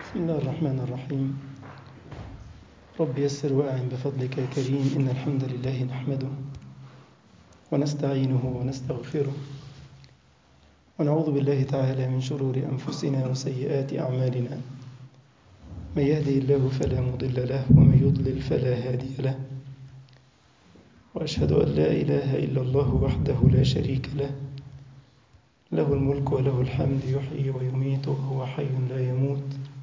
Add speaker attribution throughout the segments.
Speaker 1: بسم الله الرحمن الرحيم رب يسر وأعن بفضلك يا كريم إن الحمد لله نحمده ونستعينه ونستغفره ونعوذ بالله تعالى من شرور أنفسنا وسيئات أعمالنا من يهدي الله فلا مضل له ومن يضلل فلا هادي له وأشهد أن لا إله إلا الله وحده لا شريك له له الملك وله الحمد يحيي ويميت وهو حي لا يموت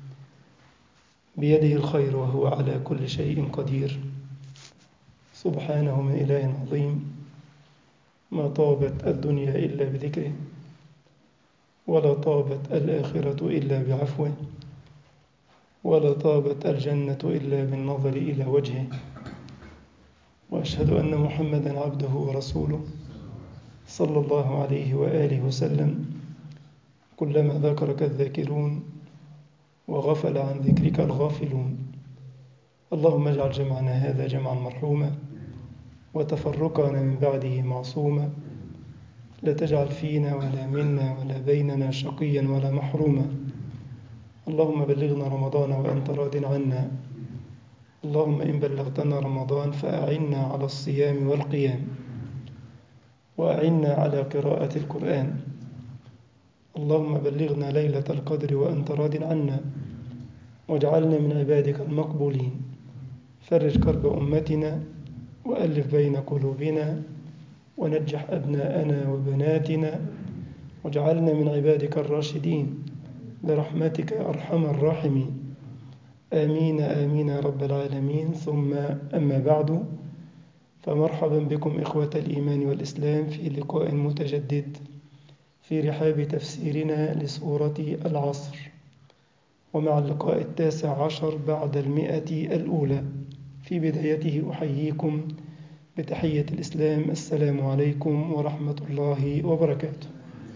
Speaker 1: بيده الخير وهو على كل شيء قدير سبحانه من إله عظيم ما طابت الدنيا إلا بذكره ولا طابت الآخرة إلا بعفوه ولا طابت الجنة إلا بالنظر إلى وجهه وأشهد أن محمدا عبده ورسوله صلى الله عليه وآله وسلم كلما ذكرك الذاكرون وغفل عن ذكرك الغافلون اللهم اجعل جمعنا هذا جمعا مرحوما وتفرقنا من بعده معصوما لا تجعل فينا ولا منا ولا بيننا شقيا ولا محروما اللهم بلغنا رمضان وأنت راض عنا اللهم إن بلغتنا رمضان فأعنا على الصيام والقيام وأعنا على قراءة القرآن اللهم بلغنا ليلة القدر وأنت راض عنا واجعلنا من عبادك المقبولين فرج كرب أمتنا وألف بين قلوبنا ونجح أبناءنا وبناتنا واجعلنا من عبادك الراشدين برحمتك يا أرحم الراحمين آمين آمين يا رب العالمين ثم أما بعد فمرحبا بكم إخوة الإيمان والإسلام في لقاء متجدد في رحاب تفسيرنا لسورة العصر ومع اللقاء التاسع عشر بعد المئة الأولى في بدايته أحييكم بتحية الإسلام السلام عليكم ورحمة الله وبركاته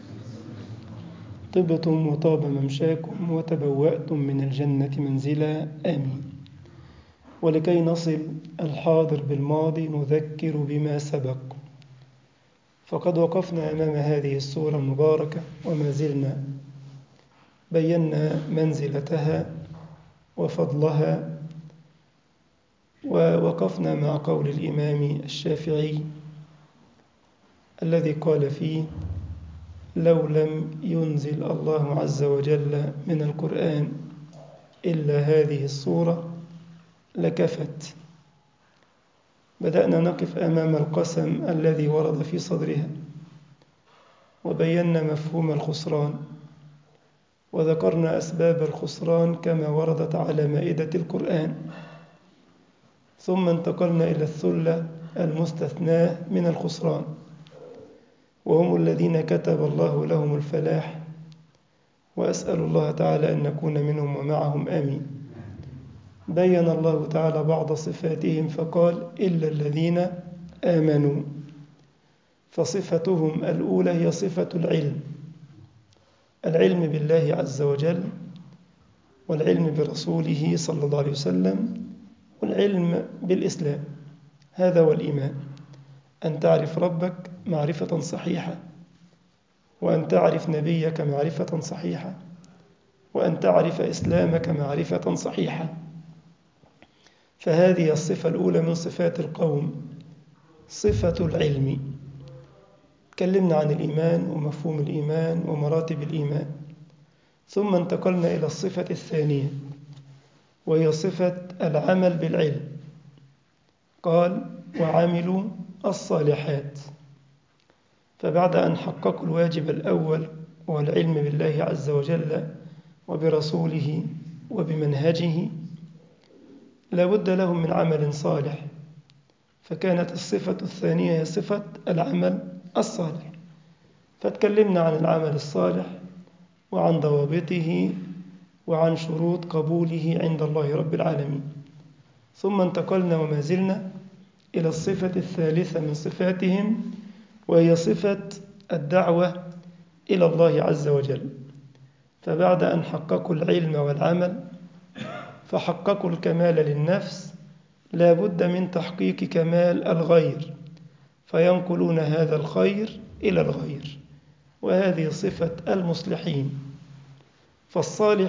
Speaker 1: طبتم وطاب ممشاكم وتبوأتم من الجنة منزلا آمين ولكي نصل الحاضر بالماضي نذكر بما سبق فقد وقفنا أمام هذه السورة المباركة وما زلنا بينا منزلتها وفضلها ووقفنا مع قول الإمام الشافعي الذي قال فيه لو لم ينزل الله عز وجل من القرآن إلا هذه الصورة لكفت بدأنا نقف أمام القسم الذي ورد في صدرها وبينا مفهوم الخسران وذكرنا أسباب الخسران كما وردت على مائدة القرآن ثم انتقلنا إلى الثلة المستثناة من الخسران وهم الذين كتب الله لهم الفلاح وأسأل الله تعالى أن نكون منهم ومعهم آمين بين الله تعالى بعض صفاتهم فقال إلا الذين آمنوا فصفتهم الأولى هي صفة العلم العلم بالله عز وجل والعلم برسوله صلى الله عليه وسلم والعلم بالإسلام هذا هو الإيمان أن تعرف ربك معرفة صحيحة وأن تعرف نبيك معرفة صحيحة وأن تعرف إسلامك معرفة صحيحة فهذه الصفة الأولى من صفات القوم صفة العلم تكلمنا عن الإيمان ومفهوم الإيمان ومراتب الإيمان ثم انتقلنا إلى الصفة الثانية وهي صفة العمل بالعلم قال وعملوا الصالحات فبعد أن حققوا الواجب الأول وهو العلم بالله عز وجل وبرسوله وبمنهجه لا بد لهم من عمل صالح فكانت الصفة الثانية هي صفة العمل الصالح فتكلمنا عن العمل الصالح وعن ضوابطه وعن شروط قبوله عند الله رب العالمين ثم انتقلنا وما زلنا إلى الصفة الثالثة من صفاتهم وهي صفة الدعوة إلى الله عز وجل فبعد أن حققوا العلم والعمل فحققوا الكمال للنفس لا بد من تحقيق كمال الغير فينقلون هذا الخير إلى الغير وهذه صفة المصلحين فالصالح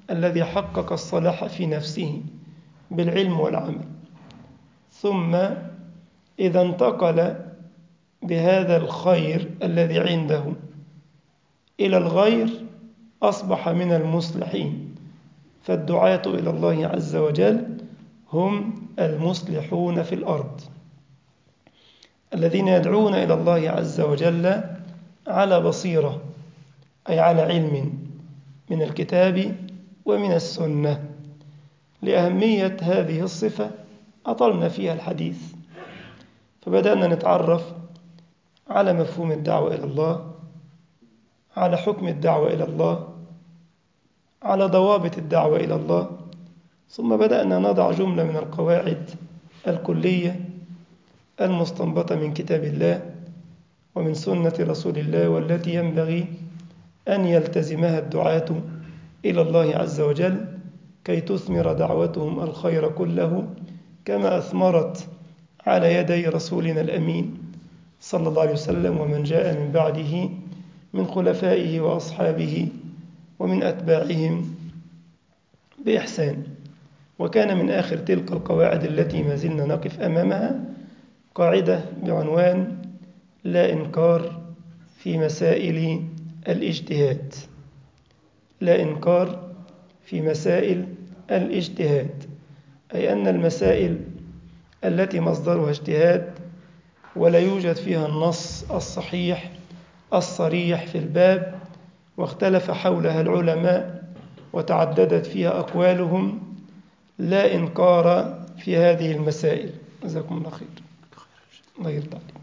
Speaker 1: الذي حقق الصلاح في نفسه بالعلم والعمل ثم إذا انتقل بهذا الخير الذي عنده إلى الغير أصبح من المصلحين فالدعاة إلى الله عز وجل هم المصلحون في الأرض الذين يدعون إلى الله عز وجل على بصيرة أي على علم من الكتاب ومن السنة لأهمية هذه الصفة أطلنا فيها الحديث فبدأنا نتعرف على مفهوم الدعوة إلى الله على حكم الدعوة إلى الله على ضوابط الدعوة إلى الله ثم بدأنا نضع جملة من القواعد الكلية المستنبطة من كتاب الله ومن سنة رسول الله والتي ينبغي أن يلتزمها الدعاة إلى الله عز وجل كي تثمر دعوتهم الخير كله كما أثمرت على يدي رسولنا الأمين صلى الله عليه وسلم ومن جاء من بعده من خلفائه وأصحابه ومن أتباعهم بإحسان وكان من آخر تلك القواعد التي ما زلنا نقف أمامها قاعدة بعنوان لا إنكار في مسائل الاجتهاد لا إنكار في مسائل الاجتهاد أي أن المسائل التي مصدرها اجتهاد ولا يوجد فيها النص الصحيح الصريح في الباب واختلف حولها العلماء وتعددت فيها أقوالهم لا إنكار في هذه المسائل جزاكم الله خير الله يرضى عليكم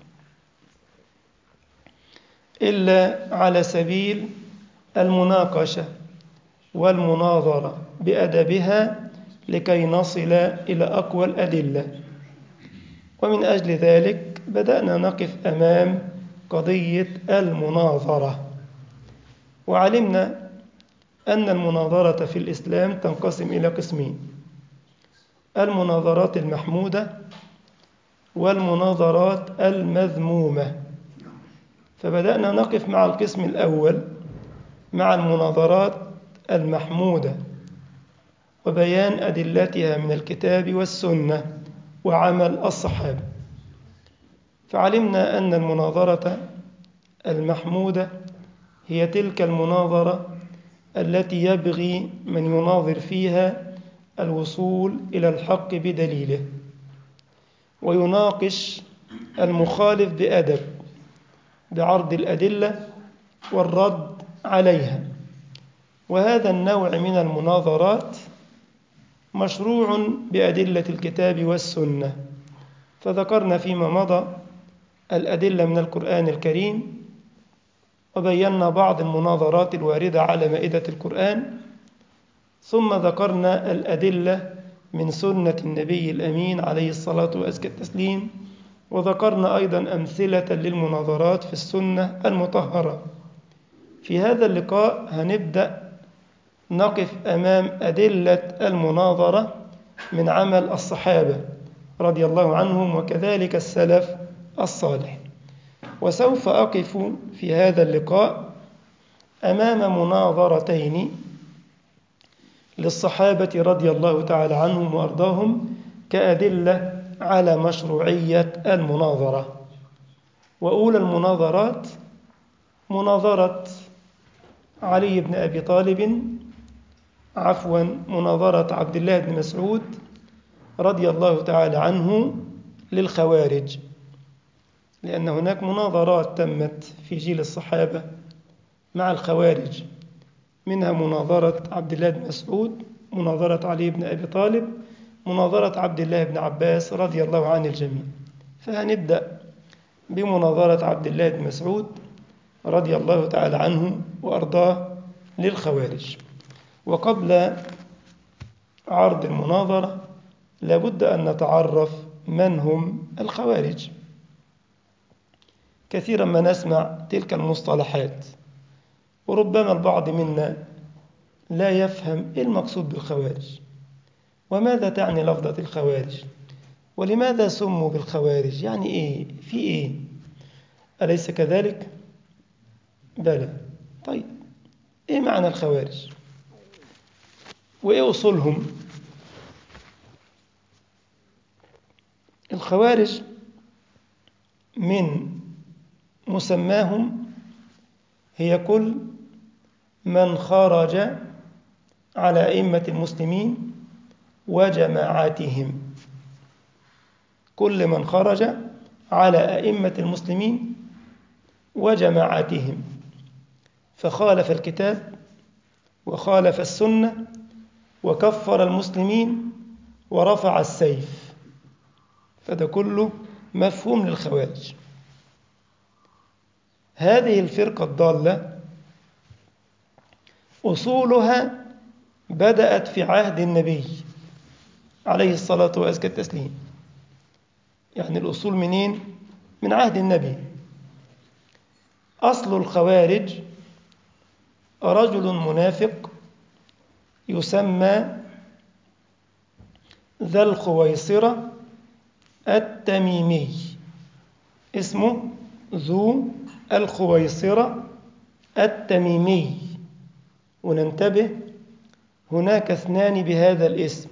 Speaker 1: إلا على سبيل المناقشة والمناظرة بأدبها لكي نصل إلى أقوى الأدلة ومن أجل ذلك بدأنا نقف أمام قضية المناظرة وعلمنا أن المناظرة في الإسلام تنقسم إلى قسمين المناظرات المحمودة والمناظرات المذمومة فبدأنا نقف مع القسم الأول مع المناظرات المحمودة وبيان أدلتها من الكتاب والسنة وعمل الصحابة فعلمنا أن المناظرة المحمودة هي تلك المناظرة التي يبغي من يناظر فيها الوصول إلى الحق بدليله ويناقش المخالف بأدب بعرض الأدلة والرد عليها وهذا النوع من المناظرات مشروع بأدلة الكتاب والسنة فذكرنا فيما مضى الأدلة من القرآن الكريم وبينا بعض المناظرات الواردة على مائدة القرآن ثم ذكرنا الأدلة من سنة النبي الأمين عليه الصلاة وأزكى التسليم وذكرنا أيضا أمثلة للمناظرات في السنة المطهرة في هذا اللقاء هنبدأ نقف أمام أدلة المناظرة من عمل الصحابة رضي الله عنهم وكذلك السلف الصالح وسوف أقف في هذا اللقاء أمام مناظرتين للصحابة رضي الله تعالى عنهم وأرضاهم كأدلة على مشروعية المناظرة وأولى المناظرات مناظرة علي بن أبي طالب عفوا مناظرة عبد الله بن مسعود رضي الله تعالى عنه للخوارج لأن هناك مناظرات تمت في جيل الصحابة مع الخوارج منها مناظرة عبد الله بن مسعود مناظرة علي بن أبي طالب مناظرة عبد الله بن عباس رضي الله عن الجميع فهنبدأ بمناظرة عبد الله بن مسعود رضي الله تعالى عنه وأرضاه للخوارج وقبل عرض المناظرة لابد أن نتعرف من هم الخوارج كثيرا ما نسمع تلك المصطلحات وربما البعض منا لا يفهم إيه المقصود بالخوارج وماذا تعني لفظة الخوارج ولماذا سموا بالخوارج يعني إيه في إيه أليس كذلك بلى طيب إيه معنى الخوارج وإيه أصولهم الخوارج من مسماهم هي كل من خرج على أئمة المسلمين وجماعاتهم كل من خرج على أئمة المسلمين وجماعاتهم فخالف الكتاب وخالف السنة وكفر المسلمين ورفع السيف فده كله مفهوم للخوارج هذه الفرقة الضالة أصولها بدأت في عهد النبي عليه الصلاة وأزكى التسليم يعني الأصول منين؟ من عهد النبي أصل الخوارج رجل منافق يسمى ذا الخويصرة التميمي اسمه ذو الخويصرة التميمي وننتبه هناك اثنان بهذا الاسم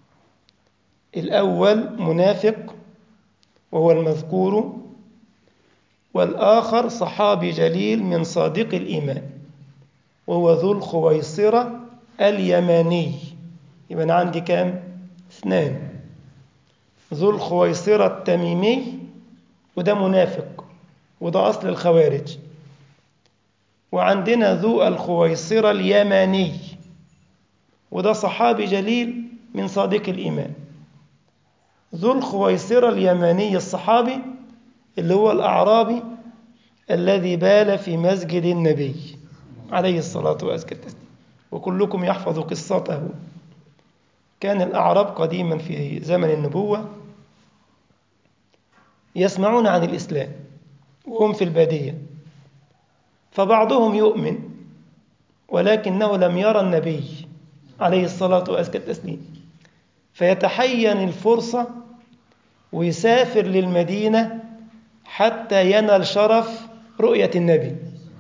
Speaker 1: الأول منافق وهو المذكور والآخر صحابي جليل من صادق الإيمان وهو ذو الخويصرة اليماني يبقى أنا عندي كام؟ اثنان ذو الخويصرة التميمي وده منافق وده أصل الخوارج وعندنا ذو الخويصرة اليماني وده صحابي جليل من صادق الإيمان ذو الخويصرة اليماني الصحابي اللي هو الأعرابي الذي بال في مسجد النبي عليه الصلاة والسلام وكلكم يحفظ قصته كان الأعراب قديما في زمن النبوة يسمعون عن الإسلام وهم في البادية فبعضهم يؤمن ولكنه لم يرى النبي عليه الصلاة والسلام فيتحين الفرصة ويسافر للمدينة حتى ينال شرف رؤية النبي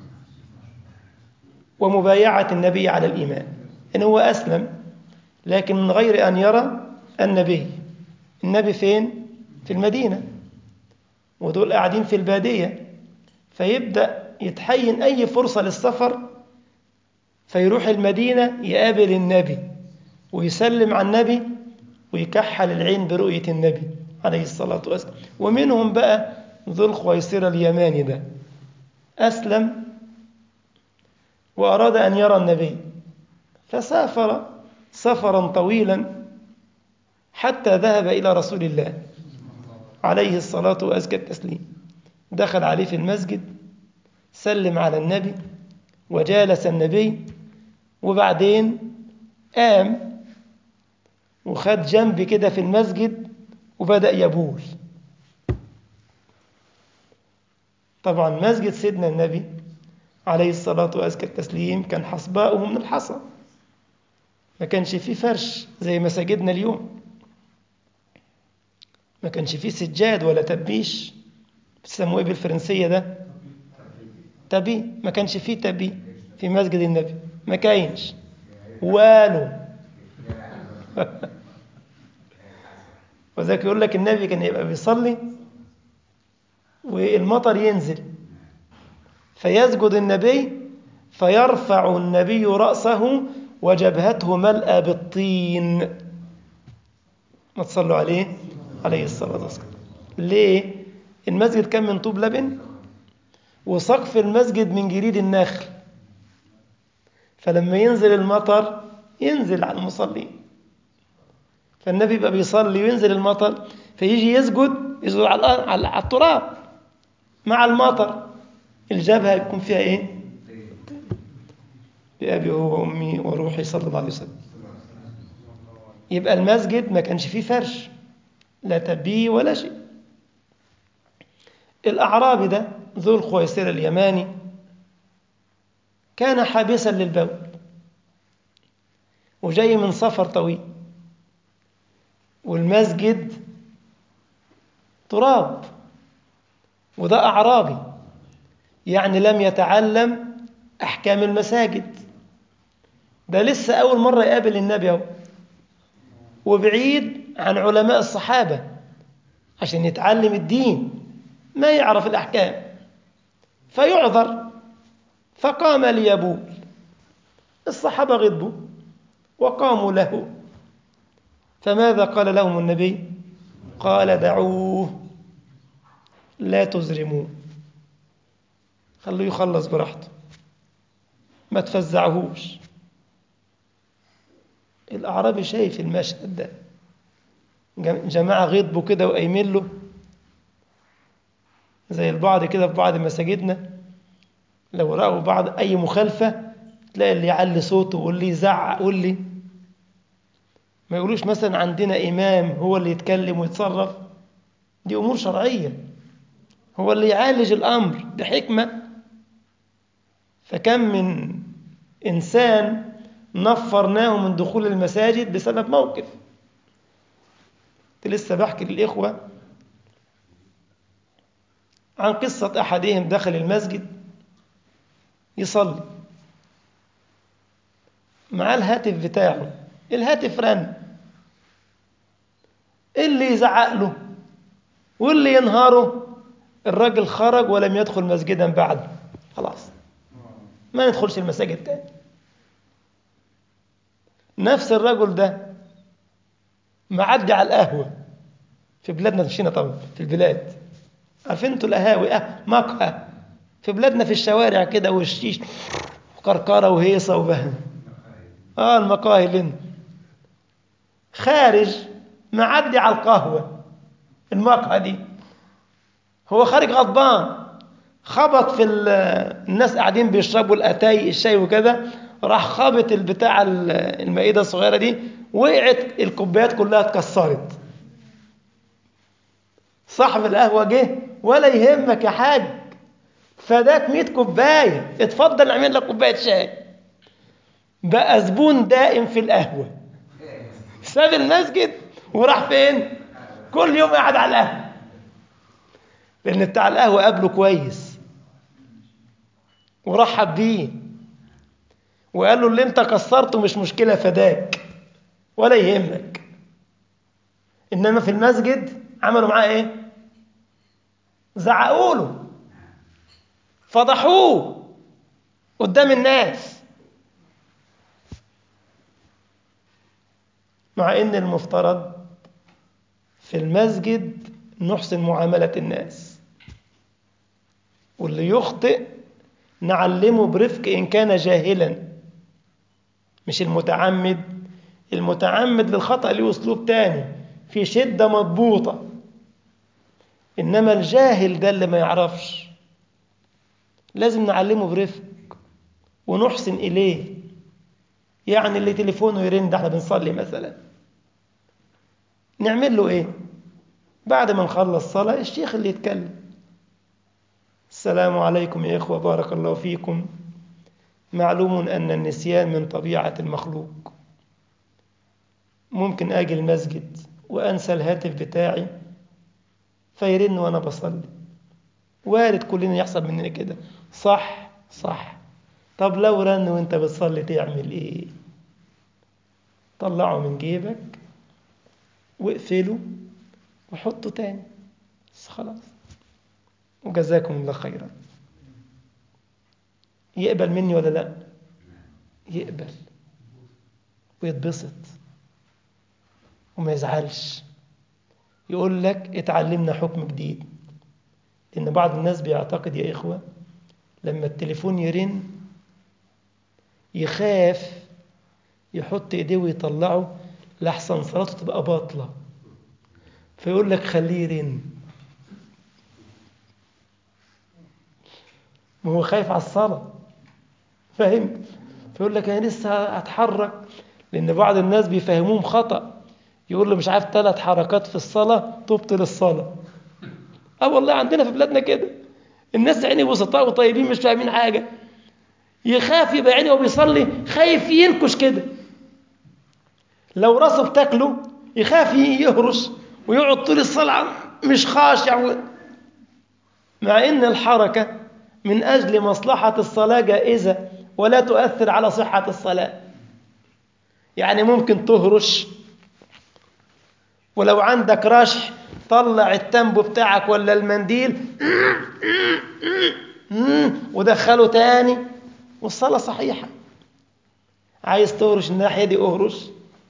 Speaker 1: ومبايعة النبي على الإيمان إن هو أسلم لكن من غير أن يرى النبي النبي فين؟ في المدينة ودول قاعدين في البادية فيبدأ يتحين أي فرصة للسفر فيروح المدينة يقابل النبي ويسلم على النبي ويكحل العين برؤية النبي عليه الصلاة والسلام ومنهم بقى ذو الخويصرة اليماني ده أسلم وأراد أن يرى النبي فسافر سفرا طويلا حتى ذهب إلى رسول الله عليه الصلاة وأزكى التسليم دخل عليه في المسجد سلم على النبي وجالس النبي وبعدين قام وخد جنب كده في المسجد وبدأ يبول طبعا مسجد سيدنا النبي عليه الصلاة وأزكى التسليم كان حصباؤه من الحصى ما كانش فيه فرش زي مساجدنا اليوم ما كانش فيه سجاد ولا تبيش بتسموه ايه بالفرنسية ده تبي ما كانش فيه تبي في مسجد النبي ما كاينش والو وذاك يقول لك النبي كان يبقى بيصلي والمطر ينزل فيسجد النبي فيرفع النبي رأسه وجبهته ملأى بالطين ما تصلوا عليه عليه الصلاة والسلام ليه المسجد كان من طوب لبن وسقف المسجد من جريد النخل فلما ينزل المطر ينزل على المصلين فالنبي يبقى بيصلي وينزل المطر فيجي يسجد يسجد على على التراب مع المطر الجبهة يكون فيها ايه بأبي هو وأمي وروحي صلى الله عليه وسلم يبقى المسجد ما كانش فيه فرش لا تبي ولا شيء الأعرابي ده ذو الخويصرة اليماني كان حابسا للبول وجاي من سفر طويل والمسجد تراب وده أعرابي يعني لم يتعلم أحكام المساجد ده لسه أول مرة يقابل النبي أهو وبعيد عن علماء الصحابة عشان يتعلم الدين ما يعرف الأحكام فيعذر فقام ليبول الصحابة غضبوا وقاموا له فماذا قال لهم النبي قال دعوه لا تزرموه خلوه يخلص براحته ما تفزعهوش الأعرابي شايف المشهد ده جماعة غضبوا كده وقايمين له زي البعض كده في بعض مساجدنا لو رأوا بعض أي مخالفة تلاقي اللي يعلي صوته واللي يزعق واللي ما يقولوش مثلا عندنا إمام هو اللي يتكلم ويتصرف دي أمور شرعية هو اللي يعالج الأمر بحكمة فكم من إنسان نفرناه من دخول المساجد بسبب موقف كنت لسه بحكي للإخوة عن قصة أحدهم دخل المسجد يصلي معاه الهاتف بتاعه الهاتف رن اللي يزعق له واللي ينهاره الراجل خرج ولم يدخل مسجدا بعد خلاص ما ندخلش المساجد تاني نفس الرجل ده معدي على القهوة في بلادنا مشينا طبعا في البلاد عارفين انتوا القهاوي اه مقهى في بلادنا في الشوارع كده والشيش وكركره وهيصه وبهم اه المقاهي لنا خارج معدي على القهوه المقهى دي هو خارج غضبان خبط في الناس قاعدين بيشربوا الاتاي الشاي وكده راح خابط البتاع المائده الصغيره دي وقعت الكوبايات كلها اتكسرت صاحب القهوه جه ولا يهمك يا حاج فداك 100 كوبايه اتفضل نعمل لك كوبايه شاي بقى زبون دائم في القهوه ساب المسجد وراح فين كل يوم قاعد على القهوه لان بتاع القهوه قابله كويس ورحب بيه وقال له اللي انت كسرته مش مشكله فداك ولا يهمك انما في المسجد عملوا معاه ايه زعقوا له فضحوه قدام الناس مع ان المفترض في المسجد نحسن معامله الناس واللي يخطئ نعلمه برفق ان كان جاهلا مش المتعمد المتعمد للخطأ له أسلوب تاني في شدة مضبوطة إنما الجاهل ده اللي ما يعرفش لازم نعلمه برفق ونحسن إليه يعني اللي تليفونه يرن ده احنا بنصلي مثلا نعمل له ايه بعد ما نخلص صلاة الشيخ اللي يتكلم السلام عليكم يا إخوة بارك الله فيكم معلوم أن النسيان من طبيعة المخلوق ممكن أجي المسجد وأنسى الهاتف بتاعي فيرن وأنا بصلي وارد كلنا يحصل مننا كده صح صح طب لو رن وانت بتصلي تعمل ايه طلعه من جيبك واقفله وحطه تاني بس خلاص وجزاكم الله خيرا يقبل مني ولا لا يقبل ويتبسط وما يزعلش يقول لك اتعلمنا حكم جديد لأن بعض الناس بيعتقد يا إخوة لما التليفون يرن يخاف يحط إيديه ويطلعه لحسن صلاته تبقى باطلة فيقول لك خليه يرن ما هو خايف على الصلاة فاهم فيقول لك أنا لسه هتحرك لأن بعض الناس بيفهموهم خطأ يقول له مش عارف ثلاث حركات في الصلاة تبطل الصلاة اه والله عندنا في بلادنا كده الناس عيني بسطاء وطيبين مش فاهمين حاجة يخاف يبقى عيني وهو بيصلي خايف ينكش كده لو راسه بتاكله يخاف يهرش ويقعد طول الصلاة مش خاشع مع ان الحركة من أجل مصلحة الصلاة جائزة ولا تؤثر على صحة الصلاة يعني ممكن تهرش ولو عندك رشح طلع التنبو بتاعك ولا المنديل ودخله تاني والصلاة صحيحة عايز تهرش الناحية دي اهرش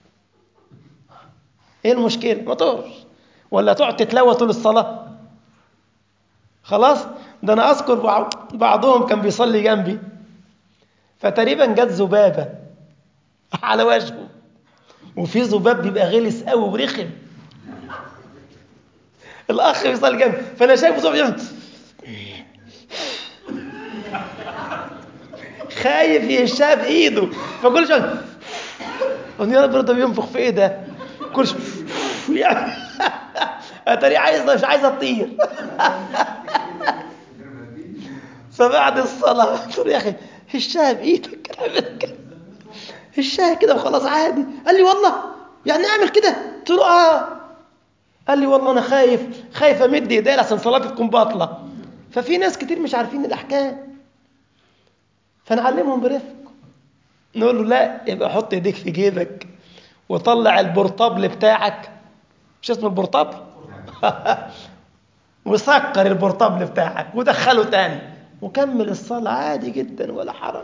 Speaker 1: ايه المشكلة ما تهرش ولا تقعد تتلوى طول الصلاة خلاص ده انا اذكر بعضهم كان بيصلي جنبي فتقريبا جت ذبابة على وجهه وفي ذباب بيبقى غلس قوي ورخم الاخ بيصلي جنبي فانا شايفه ذباب يعمل خايف يهشها بايده فكل شويه قلت يا رب ده بينفخ في ايه ده كل شويه يعني اتاري عايز مش عايزه تطير فبعد الصلاه قلت له يا اخي هشها بايدك هشها كده وخلاص عادي قال لي والله يعني اعمل كده قلت له اه قال لي والله انا خايف خايف امد ايدي عشان صلاتي تكون باطله ففي ناس كتير مش عارفين الاحكام فنعلمهم برفق نقول له لا يبقى حط ايديك في جيبك وطلع البورتابل بتاعك مش اسمه البورتابل وسكر البورتابل بتاعك ودخله تاني وكمل الصلاة عادي جدا ولا حرج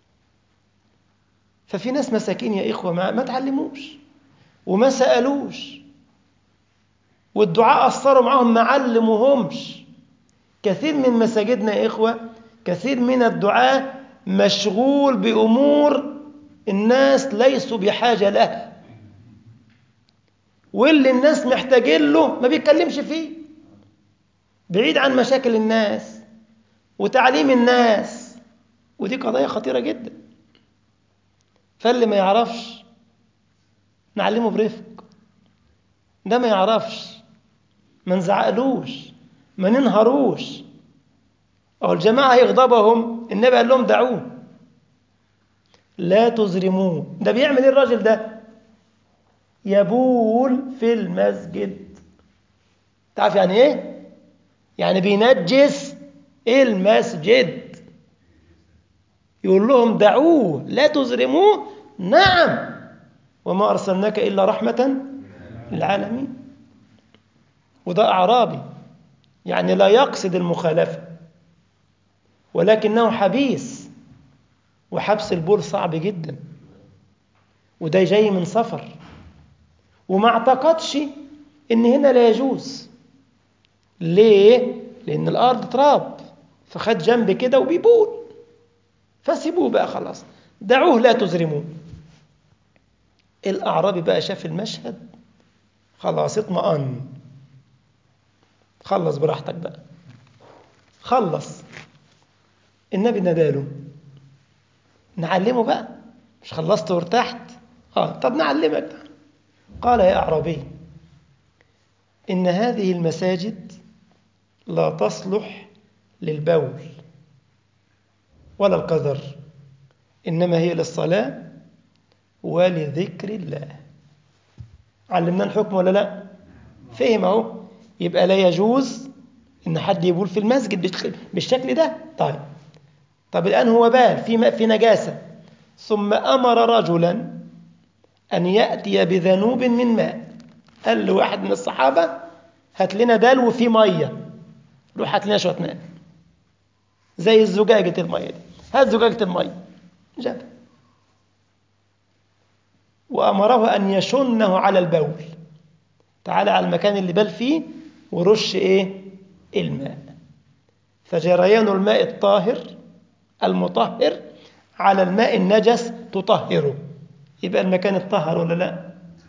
Speaker 1: ففي ناس مساكين يا إخوة ما, ما تعلموش وما سألوش والدعاء أثروا معاهم ما علموهمش كثير من مساجدنا يا إخوة كثير من الدعاء مشغول بأمور الناس ليسوا بحاجة لها واللي الناس محتاجين له ما بيتكلمش فيه بعيد عن مشاكل الناس وتعليم الناس ودي قضايا خطيرة جدا فاللي ما يعرفش نعلمه برفق ده ما يعرفش ما نزعقلوش ما ننهروش أو الجماعة يغضبهم النبي قال لهم دعوه لا تزرموه ده بيعمل ايه الراجل ده يبول في المسجد تعرف يعني ايه يعني بينجس المسجد يقول لهم دعوه لا تزرموه نعم وما أرسلناك إلا رحمة للعالمين وده أعرابي يعني لا يقصد المخالفة ولكنه حبيس وحبس البول صعب جدا وده جاي من سفر وما اعتقدش ان هنا لا يجوز ليه لان الارض تراب فخد جنب كده وبيبول فسيبوه بقى خلاص دعوه لا تزرموه الاعرابي بقى شاف المشهد خلاص اطمئن خلص براحتك بقى خلص النبي ناداله نعلمه بقى مش خلصت وارتحت اه طب نعلمك قال يا اعرابي ان هذه المساجد لا تصلح للبول ولا القدر انما هي للصلاه ولذكر الله علمنا الحكم ولا لا فهم اهو يبقى لا يجوز ان حد يبول في المسجد بالشكل ده طيب طب الآن هو بال في في نجاسة ثم أمر رجلا أن يأتي بذنوب من ماء قال له واحد من الصحابة هات لنا دلو فيه مية روح هات لنا شوية ماء زي الزجاجة المية دي هات زجاجة المية جاب وأمره أن يشنه على البول تعالى على المكان اللي بال فيه ورش إيه الماء فجريان الماء الطاهر المطهر على الماء النجس تطهره يبقى المكان اتطهر ولا لا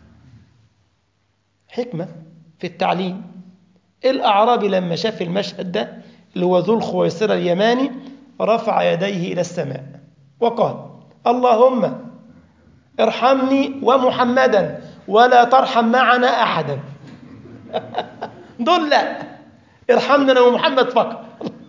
Speaker 1: حكمة في التعليم الأعرابي لما شاف المشهد ده اللي هو ذو الخويصرة اليماني رفع يديه إلى السماء وقال اللهم ارحمني ومحمدا ولا ترحم معنا أحدا دول لا ارحمنا أنا ومحمد فقط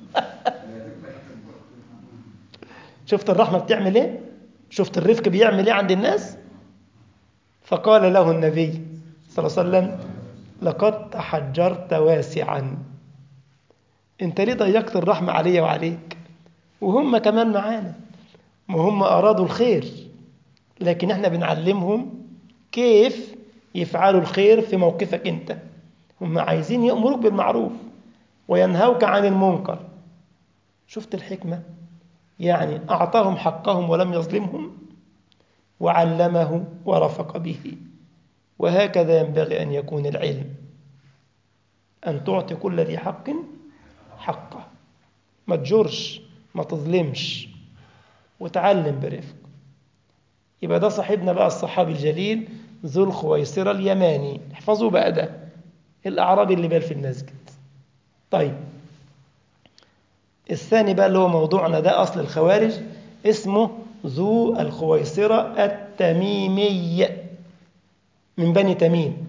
Speaker 1: شفت الرحمة بتعمل ايه شفت الرفق بيعمل ايه عند الناس فقال له النبي صلى الله عليه وسلم لقد تحجرت واسعا انت ليه ضيقت الرحمة علي وعليك وهم كمان معانا ما هم أرادوا الخير لكن احنا بنعلمهم كيف يفعلوا الخير في موقفك انت هم عايزين يأمروك بالمعروف وينهوك عن المنكر شفت الحكمة يعني أعطاهم حقهم ولم يظلمهم وعلمه ورفق به وهكذا ينبغي أن يكون العلم أن تعطي كل ذي حق حقه ما تجرش ما تظلمش وتعلم برفق يبقى ده صاحبنا بقى الصحابي الجليل ذو الخويصرة اليماني احفظوا بقى ده الأعرابي اللي بال في المسجد طيب الثاني بقى اللي هو موضوعنا ده أصل الخوارج اسمه ذو الخويصرة التميمي من بني تميم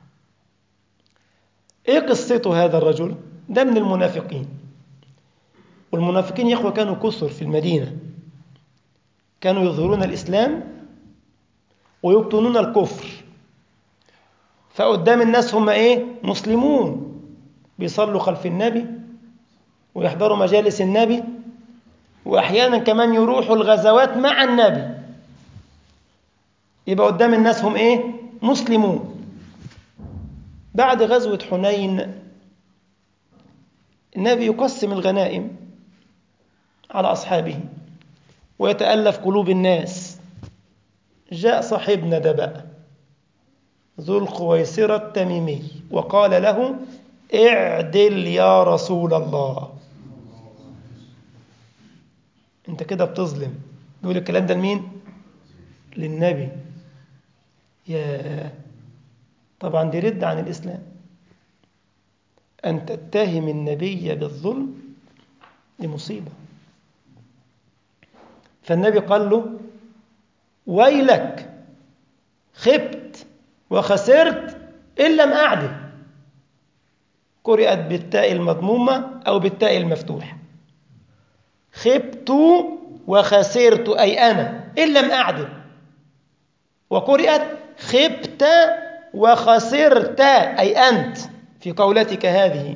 Speaker 1: ايه قصته هذا الرجل ده من المنافقين والمنافقين يا اخوه كانوا كثر في المدينه كانوا يظهرون الاسلام ويبطنون الكفر فقدام الناس هم ايه مسلمون بيصلوا خلف النبي ويحضروا مجالس النبي واحيانا كمان يروحوا الغزوات مع النبي يبقى قدام الناس هم ايه مسلمون بعد غزوة حنين النبي يقسم الغنائم على أصحابه ويتألف قلوب الناس جاء صاحبنا ده بقى ذو الخويصرة التميمي وقال له اعدل يا رسول الله انت كده بتظلم بيقول الكلام ده لمين للنبي يا طبعا دي رد عن الإسلام أن تتهم النبي بالظلم دي مصيبة فالنبي قال له ويلك خبت وخسرت إن لم أعدل قرأت بالتاء المضمومة أو بالتاء المفتوحة خبت وخسرت أي أنا إن لم أعدل وقرأت خبت وخسرت أي أنت في قولتك هذه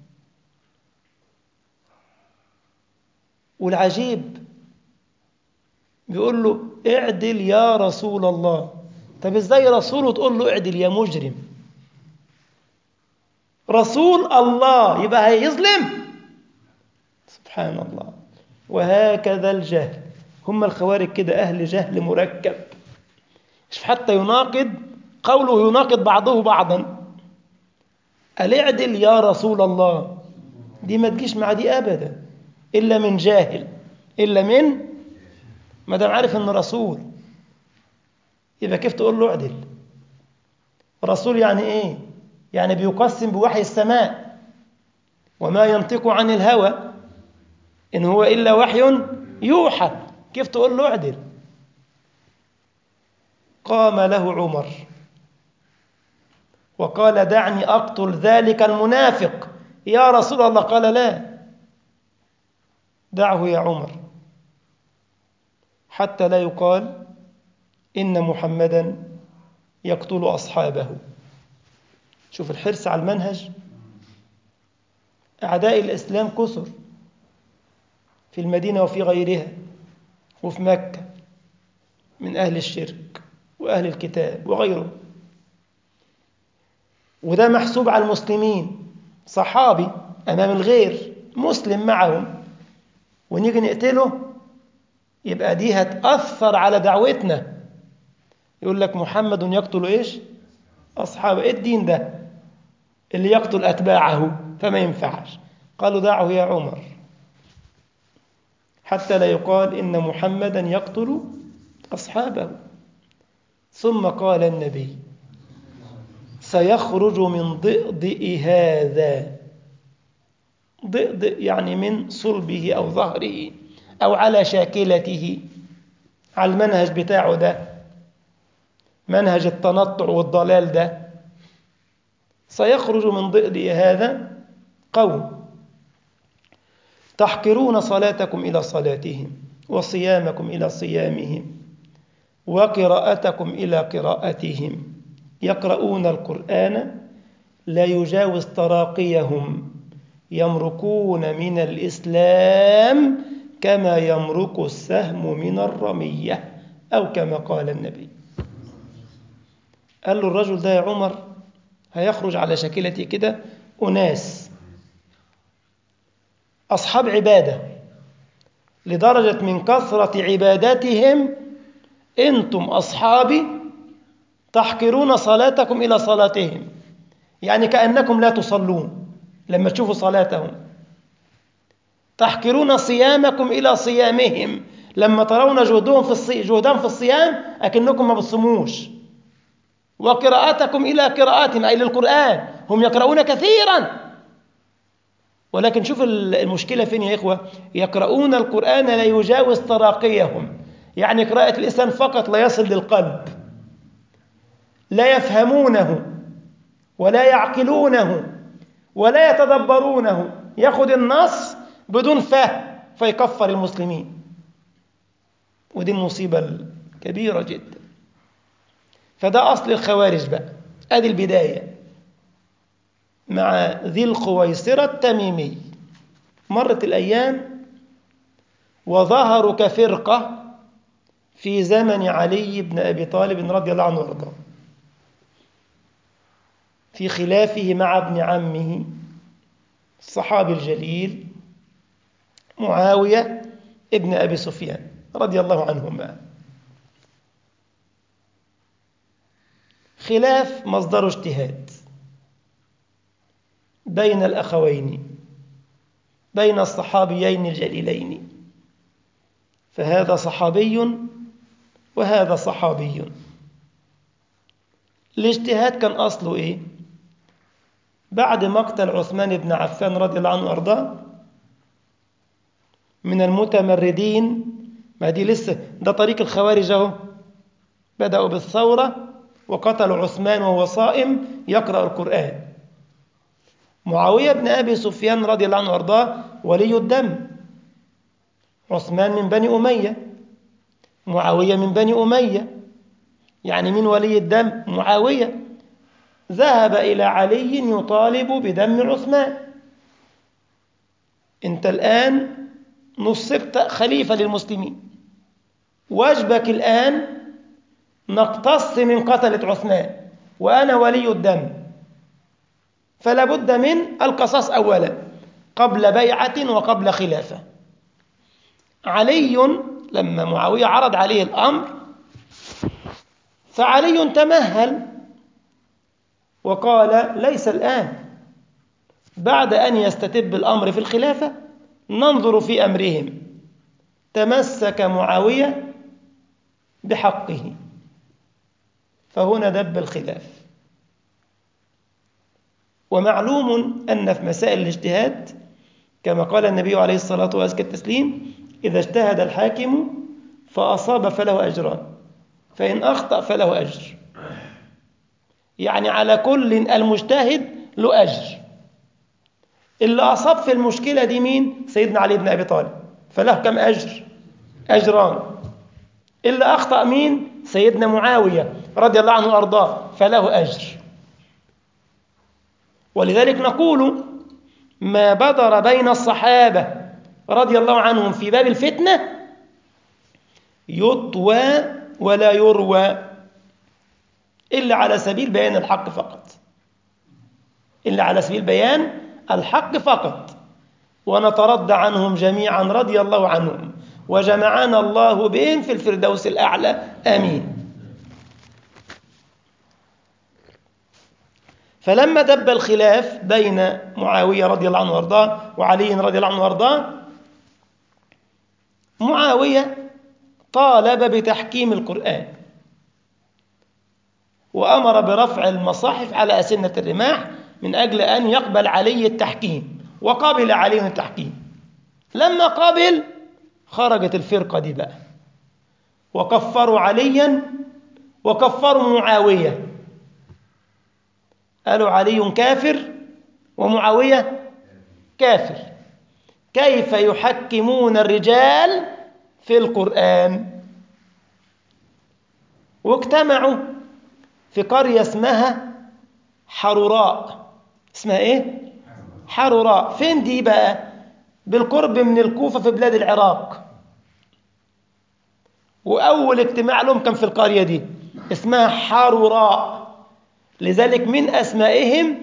Speaker 1: والعجيب بيقول له اعدل يا رسول الله طب ازاي رسوله تقول له اعدل يا مجرم رسول الله يبقى هيظلم سبحان الله وهكذا الجهل هم الخوارج كده أهل جهل مركب حتى يناقض قوله يناقض بعضه بعضا الاعدل يا رسول الله دي ما تجيش مع دي أبدا إلا من جاهل إلا من ما دام عارف إنه رسول يبقى كيف تقول له اعدل رسول يعني إيه يعني بيقسم بوحي السماء وما ينطق عن الهوى إن هو إلا وحي يوحى كيف تقول له اعدل قام له عمر وقال دعني أقتل ذلك المنافق يا رسول الله قال لا دعه يا عمر حتى لا يقال إن محمدا يقتل أصحابه شوف الحرص على المنهج أعداء الإسلام كثر في المدينة وفي غيرها وفي مكة من أهل الشرك وأهل الكتاب وغيره وده محسوب على المسلمين صحابي أمام الغير مسلم معهم ونيجي نقتله يبقى دي هتأثر على دعوتنا يقول لك محمد يقتل إيش أصحابه إيه الدين ده اللي يقتل أتباعه فما ينفعش قالوا دعه يا عمر حتى لا يقال إن محمدا يقتل أصحابه ثم قال النبي سيخرج من ضئضئ هذا ضئضئ يعني من صلبه أو ظهره أو على شاكلته على المنهج بتاعه ده منهج التنطع والضلال ده سيخرج من ضئضئ هذا قوم تحقرون صلاتكم إلى صلاتهم وصيامكم إلى صيامهم وقراءتكم إلى قراءتهم يقرؤون القرآن لا يجاوز تراقيهم يمرقون من الإسلام كما يمرق السهم من الرمية أو كما قال النبي قال له الرجل ده يا عمر هيخرج على شكلتي كده أناس أصحاب عبادة لدرجة من كثرة عباداتهم أنتم أصحابي تحقرون صلاتكم إلى صلاتهم يعني كأنكم لا تصلون لما تشوفوا صلاتهم تحقرون صيامكم إلى صيامهم لما ترون جهدهم في الصي... جهدهم في الصيام أكنكم ما بتصوموش وقراءتكم إلى قراءاتهم أي للقرآن هم يقرؤون كثيرا ولكن شوف المشكلة فين يا إخوة يقرؤون القرآن لا يجاوز تراقيهم يعني قراءة اللسان فقط لا يصل للقلب لا يفهمونه ولا يعقلونه ولا يتدبرونه ياخذ النص بدون فهم فيكفر المسلمين ودي المصيبة الكبيرة جدا فده أصل الخوارج بقى أدي البداية مع ذي القويصرة التميمي مرت الأيام وظهروا كفرقة في زمن علي بن أبي طالب رضي الله عنه وارضاه في خلافه مع ابن عمه الصحابي الجليل معاوية ابن أبي سفيان رضي الله عنهما خلاف مصدر اجتهاد بين الأخوين بين الصحابيين الجليلين فهذا صحابي وهذا صحابي الاجتهاد كان أصله إيه؟ بعد مقتل عثمان بن عفان رضي الله عنه وأرضاه من المتمردين ما دي لسه ده طريق الخوارج اهو بدأوا بالثورة وقتلوا عثمان وهو صائم يقرأ القرآن معاوية بن أبي سفيان رضي الله عنه وأرضاه ولي الدم عثمان من بني أمية معاوية من بني أمية يعني من ولي الدم معاوية ذهب إلى علي يطالب بدم عثمان أنت الآن نصبت خليفة للمسلمين واجبك الآن نقتص من قتلة عثمان وأنا ولي الدم فلا بد من القصاص أولا قبل بيعة وقبل خلافة علي لما معاوية عرض عليه الأمر فعلي تمهل وقال ليس الآن بعد أن يستتب الأمر في الخلافة ننظر في أمرهم تمسك معاوية بحقه فهنا دب الخلاف ومعلوم أن في مسائل الاجتهاد كما قال النبي عليه الصلاة والسلام التسليم إذا اجتهد الحاكم فأصاب فله أجران فإن أخطأ فله أجر يعني على كل المجتهد له أجر اللي أصاب في المشكلة دي مين؟ سيدنا علي بن أبي طالب فله كم أجر؟ أجران اللي أخطأ مين؟ سيدنا معاوية رضي الله عنه وأرضاه فله أجر ولذلك نقول ما بدر بين الصحابة رضي الله عنهم في باب الفتنة يطوى ولا يروى إلا على سبيل بيان الحق فقط إلا على سبيل بيان الحق فقط ونترضى عنهم جميعا رضي الله عنهم وجمعنا الله بهم في الفردوس الأعلى آمين فلما دب الخلاف بين معاوية رضي الله عنه وارضاه وعلي رضي الله عنه وارضاه معاوية طالب بتحكيم القرآن وأمر برفع المصاحف على أسنة الرماح من أجل أن يقبل علي التحكيم وقبل علي التحكيم لما قبل خرجت الفرقة دي بقى وكفروا عليا وكفروا معاوية قالوا علي كافر ومعاوية كافر كيف يحكمون الرجال في القرآن واجتمعوا في قرية اسمها حروراء اسمها ايه حروراء فين دي بقى بالقرب من الكوفة في بلاد العراق وأول اجتماع لهم كان في القرية دي اسمها حروراء لذلك من أسمائهم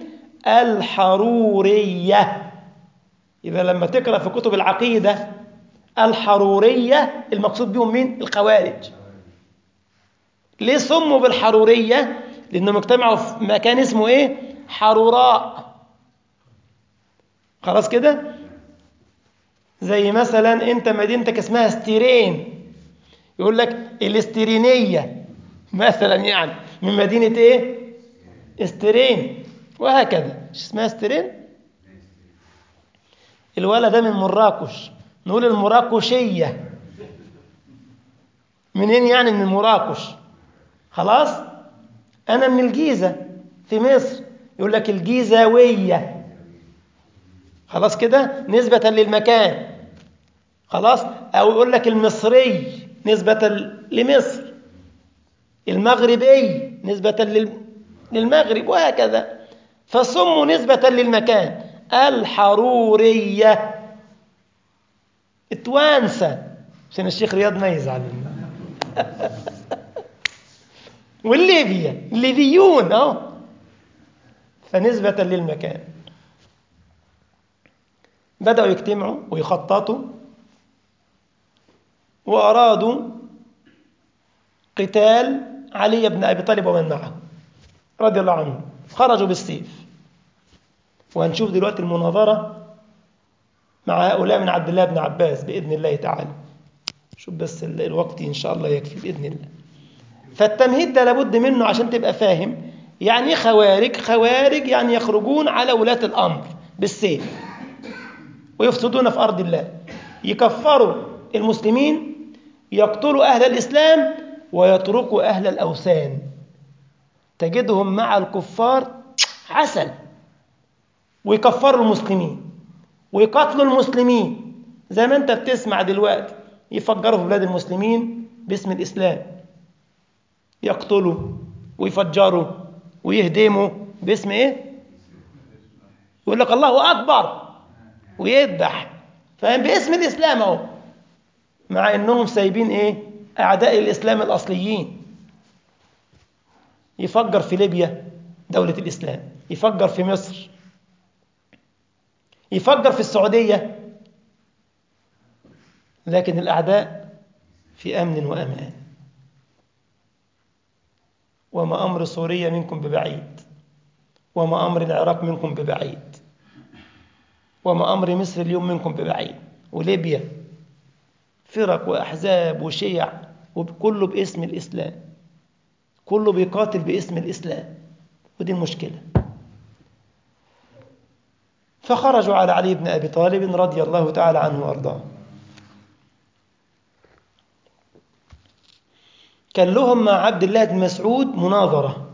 Speaker 1: الحرورية إذا لما تقرأ في كتب العقيدة الحرورية المقصود بهم مين؟ الخوارج ليه سموا بالحرورية؟ لأنهم اجتمعوا في مكان اسمه إيه؟ حروراء خلاص كده؟ زي مثلا أنت مدينتك اسمها ستيرين يقول لك الاسترينية مثلا يعني من مدينة إيه؟ استرين وهكذا مش اسمها استرين؟ الولد ده من مراكش نقول المراكشية منين يعني من مراكش خلاص أنا من الجيزة في مصر يقول لك الجيزاوية خلاص كده نسبة للمكان خلاص أو يقول لك المصري نسبة لمصر المغربي نسبة للمغرب وهكذا فصموا نسبة للمكان الحرورية التوانسة عشان الشيخ رياض ما يزعل والليبيا الليبيون اهو فنسبة للمكان بدأوا يجتمعوا ويخططوا وأرادوا قتال علي بن أبي طالب ومن معه رضي الله عنه خرجوا بالسيف وهنشوف دلوقتي المناظرة مع هؤلاء من عبد الله بن عباس بإذن الله تعالى شوف بس الوقت إن شاء الله يكفي بإذن الله فالتمهيد ده لابد منه عشان تبقى فاهم يعني ايه خوارج خوارج يعني يخرجون على ولاة الأمر بالسيف ويفسدون في أرض الله يكفروا المسلمين يقتلوا أهل الإسلام ويتركوا أهل الأوثان تجدهم مع الكفار عسل ويكفروا المسلمين ويقتلوا المسلمين زي ما انت بتسمع دلوقتي يفجروا في بلاد المسلمين باسم الإسلام يقتلوا ويفجروا ويهدموا باسم ايه يقول لك الله أكبر ويذبح فاهم باسم الإسلام اهو مع انهم سايبين ايه اعداء الإسلام الأصليين يفجر في ليبيا دولة الإسلام يفجر في مصر يفجر في السعودية لكن الأعداء في أمن وأمان وما أمر سوريا منكم ببعيد وما أمر العراق منكم ببعيد وما أمر مصر اليوم منكم ببعيد وليبيا فرق وأحزاب وشيع وكله باسم الإسلام كله بيقاتل باسم الإسلام ودي المشكلة فخرجوا على علي بن أبي طالب رضي الله تعالى عنه وأرضاه كان لهم مع عبد الله بن مسعود مناظرة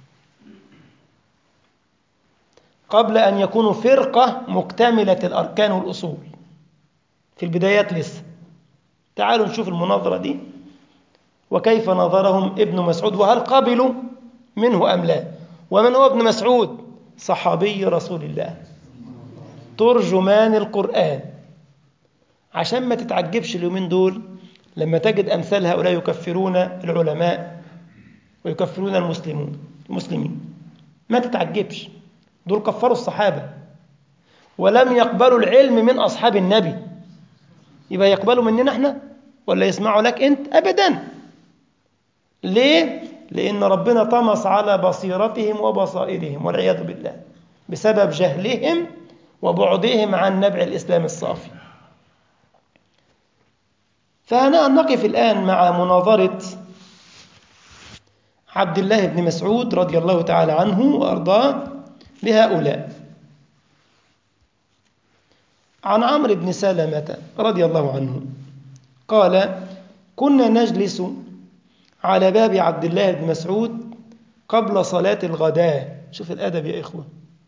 Speaker 1: قبل أن يكونوا فرقة مكتملة الأركان والأصول في البدايات لسه تعالوا نشوف المناظرة دي وكيف نظرهم ابن مسعود وهل قبلوا منه أم لا ومن هو ابن مسعود صحابي رسول الله ترجمان القرآن عشان ما تتعجبش اليومين دول لما تجد أمثال هؤلاء يكفرون العلماء ويكفرون المسلمون المسلمين ما تتعجبش دول كفروا الصحابة ولم يقبلوا العلم من أصحاب النبي يبقى يقبلوا مننا احنا ولا يسمعوا لك انت أبدا ليه؟ لأن ربنا طمس على بصيرتهم وبصائرهم والعياذ بالله بسبب جهلهم وبعدهم عن نبع الإسلام الصافي فأنا نقف الآن مع مناظرة عبد الله بن مسعود رضي الله تعالى عنه وأرضاه لهؤلاء عن عمرو بن سلمة رضي الله عنه قال كنا نجلس على باب عبد الله بن مسعود قبل صلاة الغداء شوف الأدب يا إخوة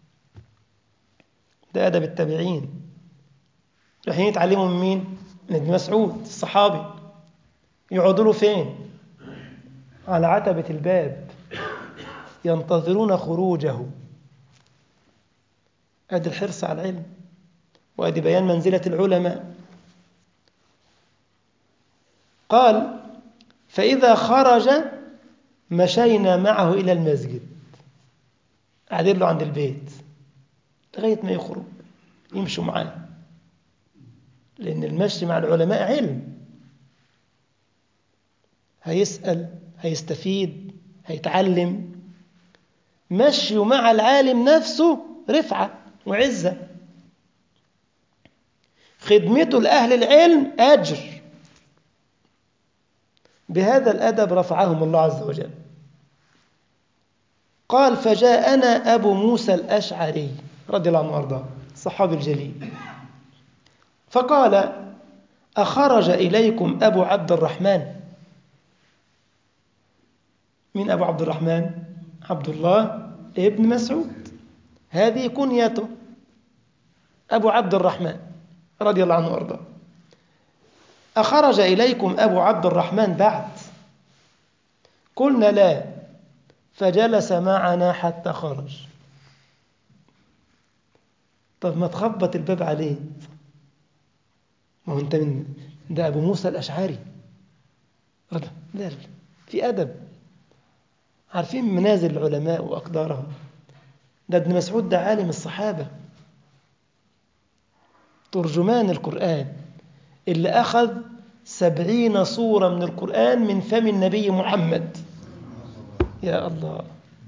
Speaker 1: ده أدب التابعين رايحين يتعلموا من مين؟ من ابن مسعود الصحابي يقعدوا له فين؟ على عتبة الباب ينتظرون خروجه أدي الحرص على العلم وأدي بيان منزلة العلماء قال فإذا خرج مشينا معه إلى المسجد قاعدين له عند البيت لغاية ما يخرج يمشوا معاه لأن المشي مع العلماء علم هيسأل هيستفيد هيتعلم مشي مع العالم نفسه رفعة وعزة خدمته لأهل العلم أجر بهذا الأدب رفعهم الله عز وجل قال فجاءنا أبو موسى الأشعري رضي الله عنه وأرضاه الصحابي الجليل فقال أخرج إليكم أبو عبد الرحمن من أبو عبد الرحمن عبد الله ابن مسعود هذه كنيته أبو عبد الرحمن رضي الله عنه وأرضاه أخرج إليكم أبو عبد الرحمن بعد قلنا لا فجلس معنا حتى خرج طب ما تخبط الباب عليه ما هو انت من ده ابو موسى الاشعري لا لا في ادب عارفين منازل العلماء واقدارهم ده ابن مسعود ده عالم الصحابه ترجمان القران اللي اخذ سبعين صوره من القران من فم النبي محمد يا الله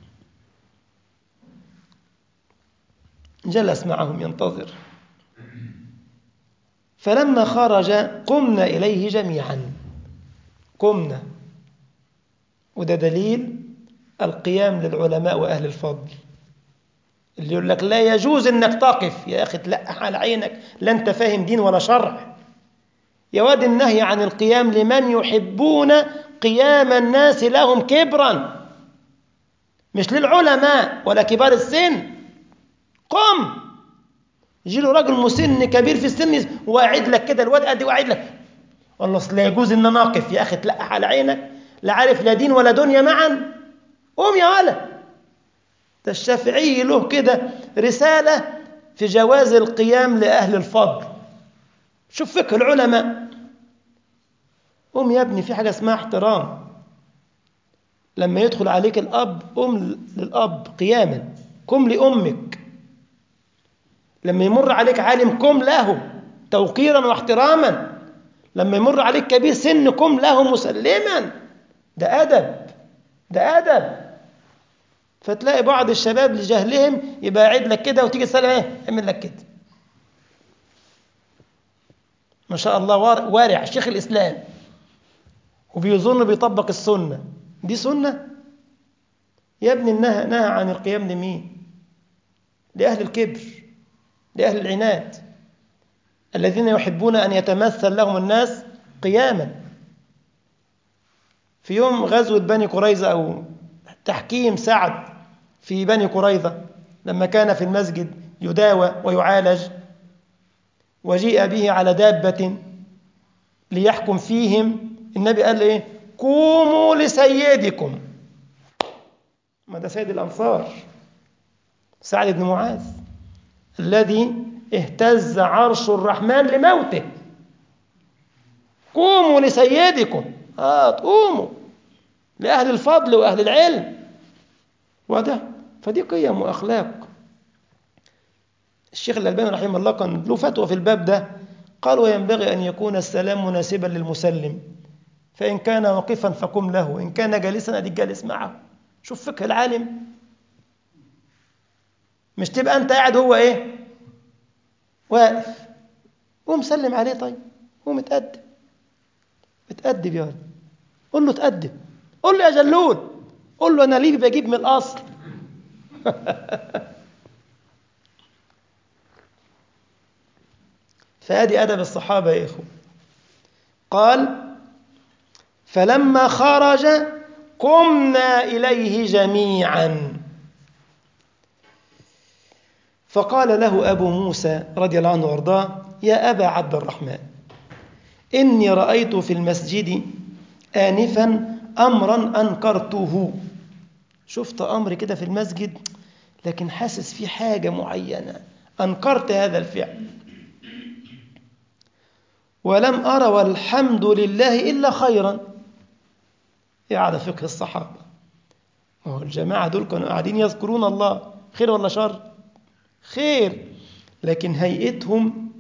Speaker 1: جلس معهم ينتظر فلما خرج قمنا إليه جميعا قمنا وده دليل القيام للعلماء وأهل الفضل اللي يقول لك لا يجوز انك تقف يا اخي تلقح على عينك لا انت فاهم دين ولا شرع يا واد النهي عن القيام لمن يحبون قيام الناس لهم كبرا مش للعلماء ولا كبار السن قم يجي له راجل مسن كبير في السن واعد لك كده الواد قد واعد لك والله اصل لا يجوز ان انا اقف يا اخي تلقح على عينك لا عارف لا دين ولا دنيا معا قوم يا ولد ده الشافعي له كده رسالة في جواز القيام لأهل الفضل شوف فقه العلماء قوم يا ابني في حاجة اسمها احترام لما يدخل عليك الأب قم للأب قياما قم لأمك لما يمر عليك عالم قم له توقيرا واحتراما لما يمر عليك كبير سن قم له مسلما ده أدب ده أدب فتلاقي بعض الشباب لجهلهم يبقى يعيد لك كده وتيجي تسلم ايه اعمل لك كده ما شاء الله وارع شيخ الإسلام وبيظن بيطبق السنة دي سنة يا ابني النهى نهى عن القيام لمين لأهل الكبر لأهل العناد الذين يحبون أن يتمثل لهم الناس قياما في يوم غزوة بني قريظة أو تحكيم سعد في بني قريظة لما كان في المسجد يداوى ويعالج وجيء به على دابة ليحكم فيهم النبي قال ايه قوموا لسيدكم ما ده سيد الأنصار سعد بن معاذ الذي اهتز عرش الرحمن لموته قوموا لسيدكم آه قوموا لأهل الفضل وأهل العلم وده فدي قيم وأخلاق الشيخ الألباني رحمه الله كان له فتوى في الباب ده قال وينبغي أن يكون السلام مناسبا للمسلم فإن كان واقفا فقم له وإن كان جالسا أديك جالس معه شوف فقه العالم مش تبقى أنت قاعد هو إيه واقف قوم سلم عليه طيب قوم اتأدب اتأدب يا ولد قول له اتأدب قول له يا جلول قول له أنا ليه بجيب من الأصل فادي أدب الصحابة يا إخوة قال فلما خرج قمنا إليه جميعا فقال له أبو موسى رضي الله عنه وارضاه يا أبا عبد الرحمن إني رأيت في المسجد آنفا أمرا أنكرته شفت أمر كده في المسجد لكن حاسس في حاجة معينة أنكرت هذا الفعل ولم أرى والحمد لله إلا خيرا إيه على فقه الصحابة ما هو الجماعة دول كانوا قاعدين يذكرون الله خير ولا شر خير لكن هيئتهم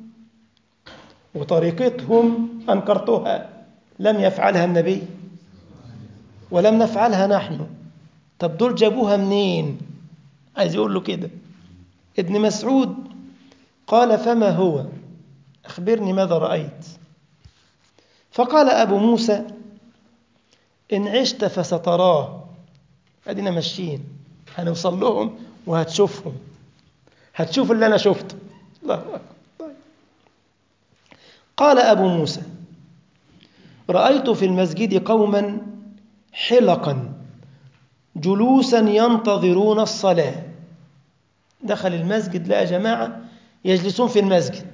Speaker 1: وطريقتهم أنكرتها لم يفعلها النبي ولم نفعلها نحن طب دول جابوها منين عايز يقول له كده ابن مسعود قال فما هو أخبرني ماذا رأيت فقال أبو موسى إن عشت فستراه أدينا ماشيين هنوصل لهم وهتشوفهم هتشوف اللي أنا شفته الله أكبر طيب. قال أبو موسى رأيت في المسجد قوما حلقا جلوسا ينتظرون الصلاة دخل المسجد لقى جماعة يجلسون في المسجد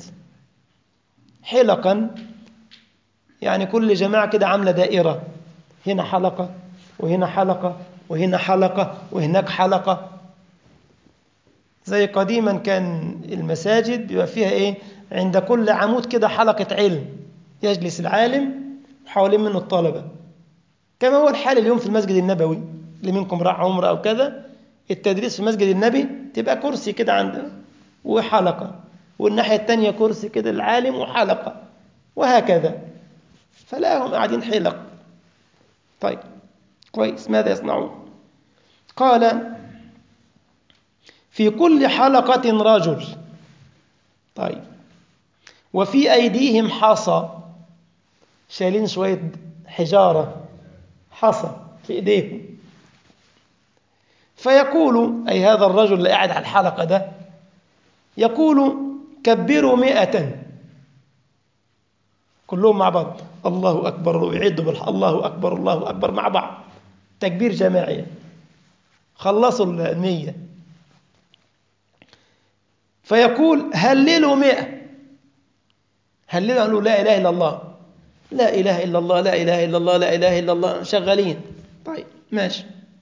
Speaker 1: حلقا يعني كل جماعة كده عاملة دائرة هنا حلقة وهنا حلقة وهنا حلقة وهناك حلقة زي قديما كان المساجد بيبقى فيها ايه عند كل عمود كده حلقة علم يجلس العالم وحوالين منه الطلبة كما هو الحال اليوم في المسجد النبوي اللي منكم راح عمره أو كذا التدريس في مسجد النبي تبقى كرسي كده عندنا وحلقة والناحية التانية كرسي كده العالم وحلقة وهكذا فلاهم قاعدين حلق طيب كويس ماذا يصنعون قال في كل حلقة رجل طيب وفي أيديهم حصى شايلين شوية حجارة حصى في إيديهم فيقول أي هذا الرجل اللي قاعد على الحلقة ده يقول كبروا مئة كلهم مع بعض الله أكبر ويعدوا بالح الله أكبر الله أكبر مع بعض تكبير جماعي خلصوا المية فيقول هللوا مئة هللوا قالوا لا إله إلا الله لا إله إلا الله لا إله إلا الله لا إله إلا الله شغالين طيب ماشي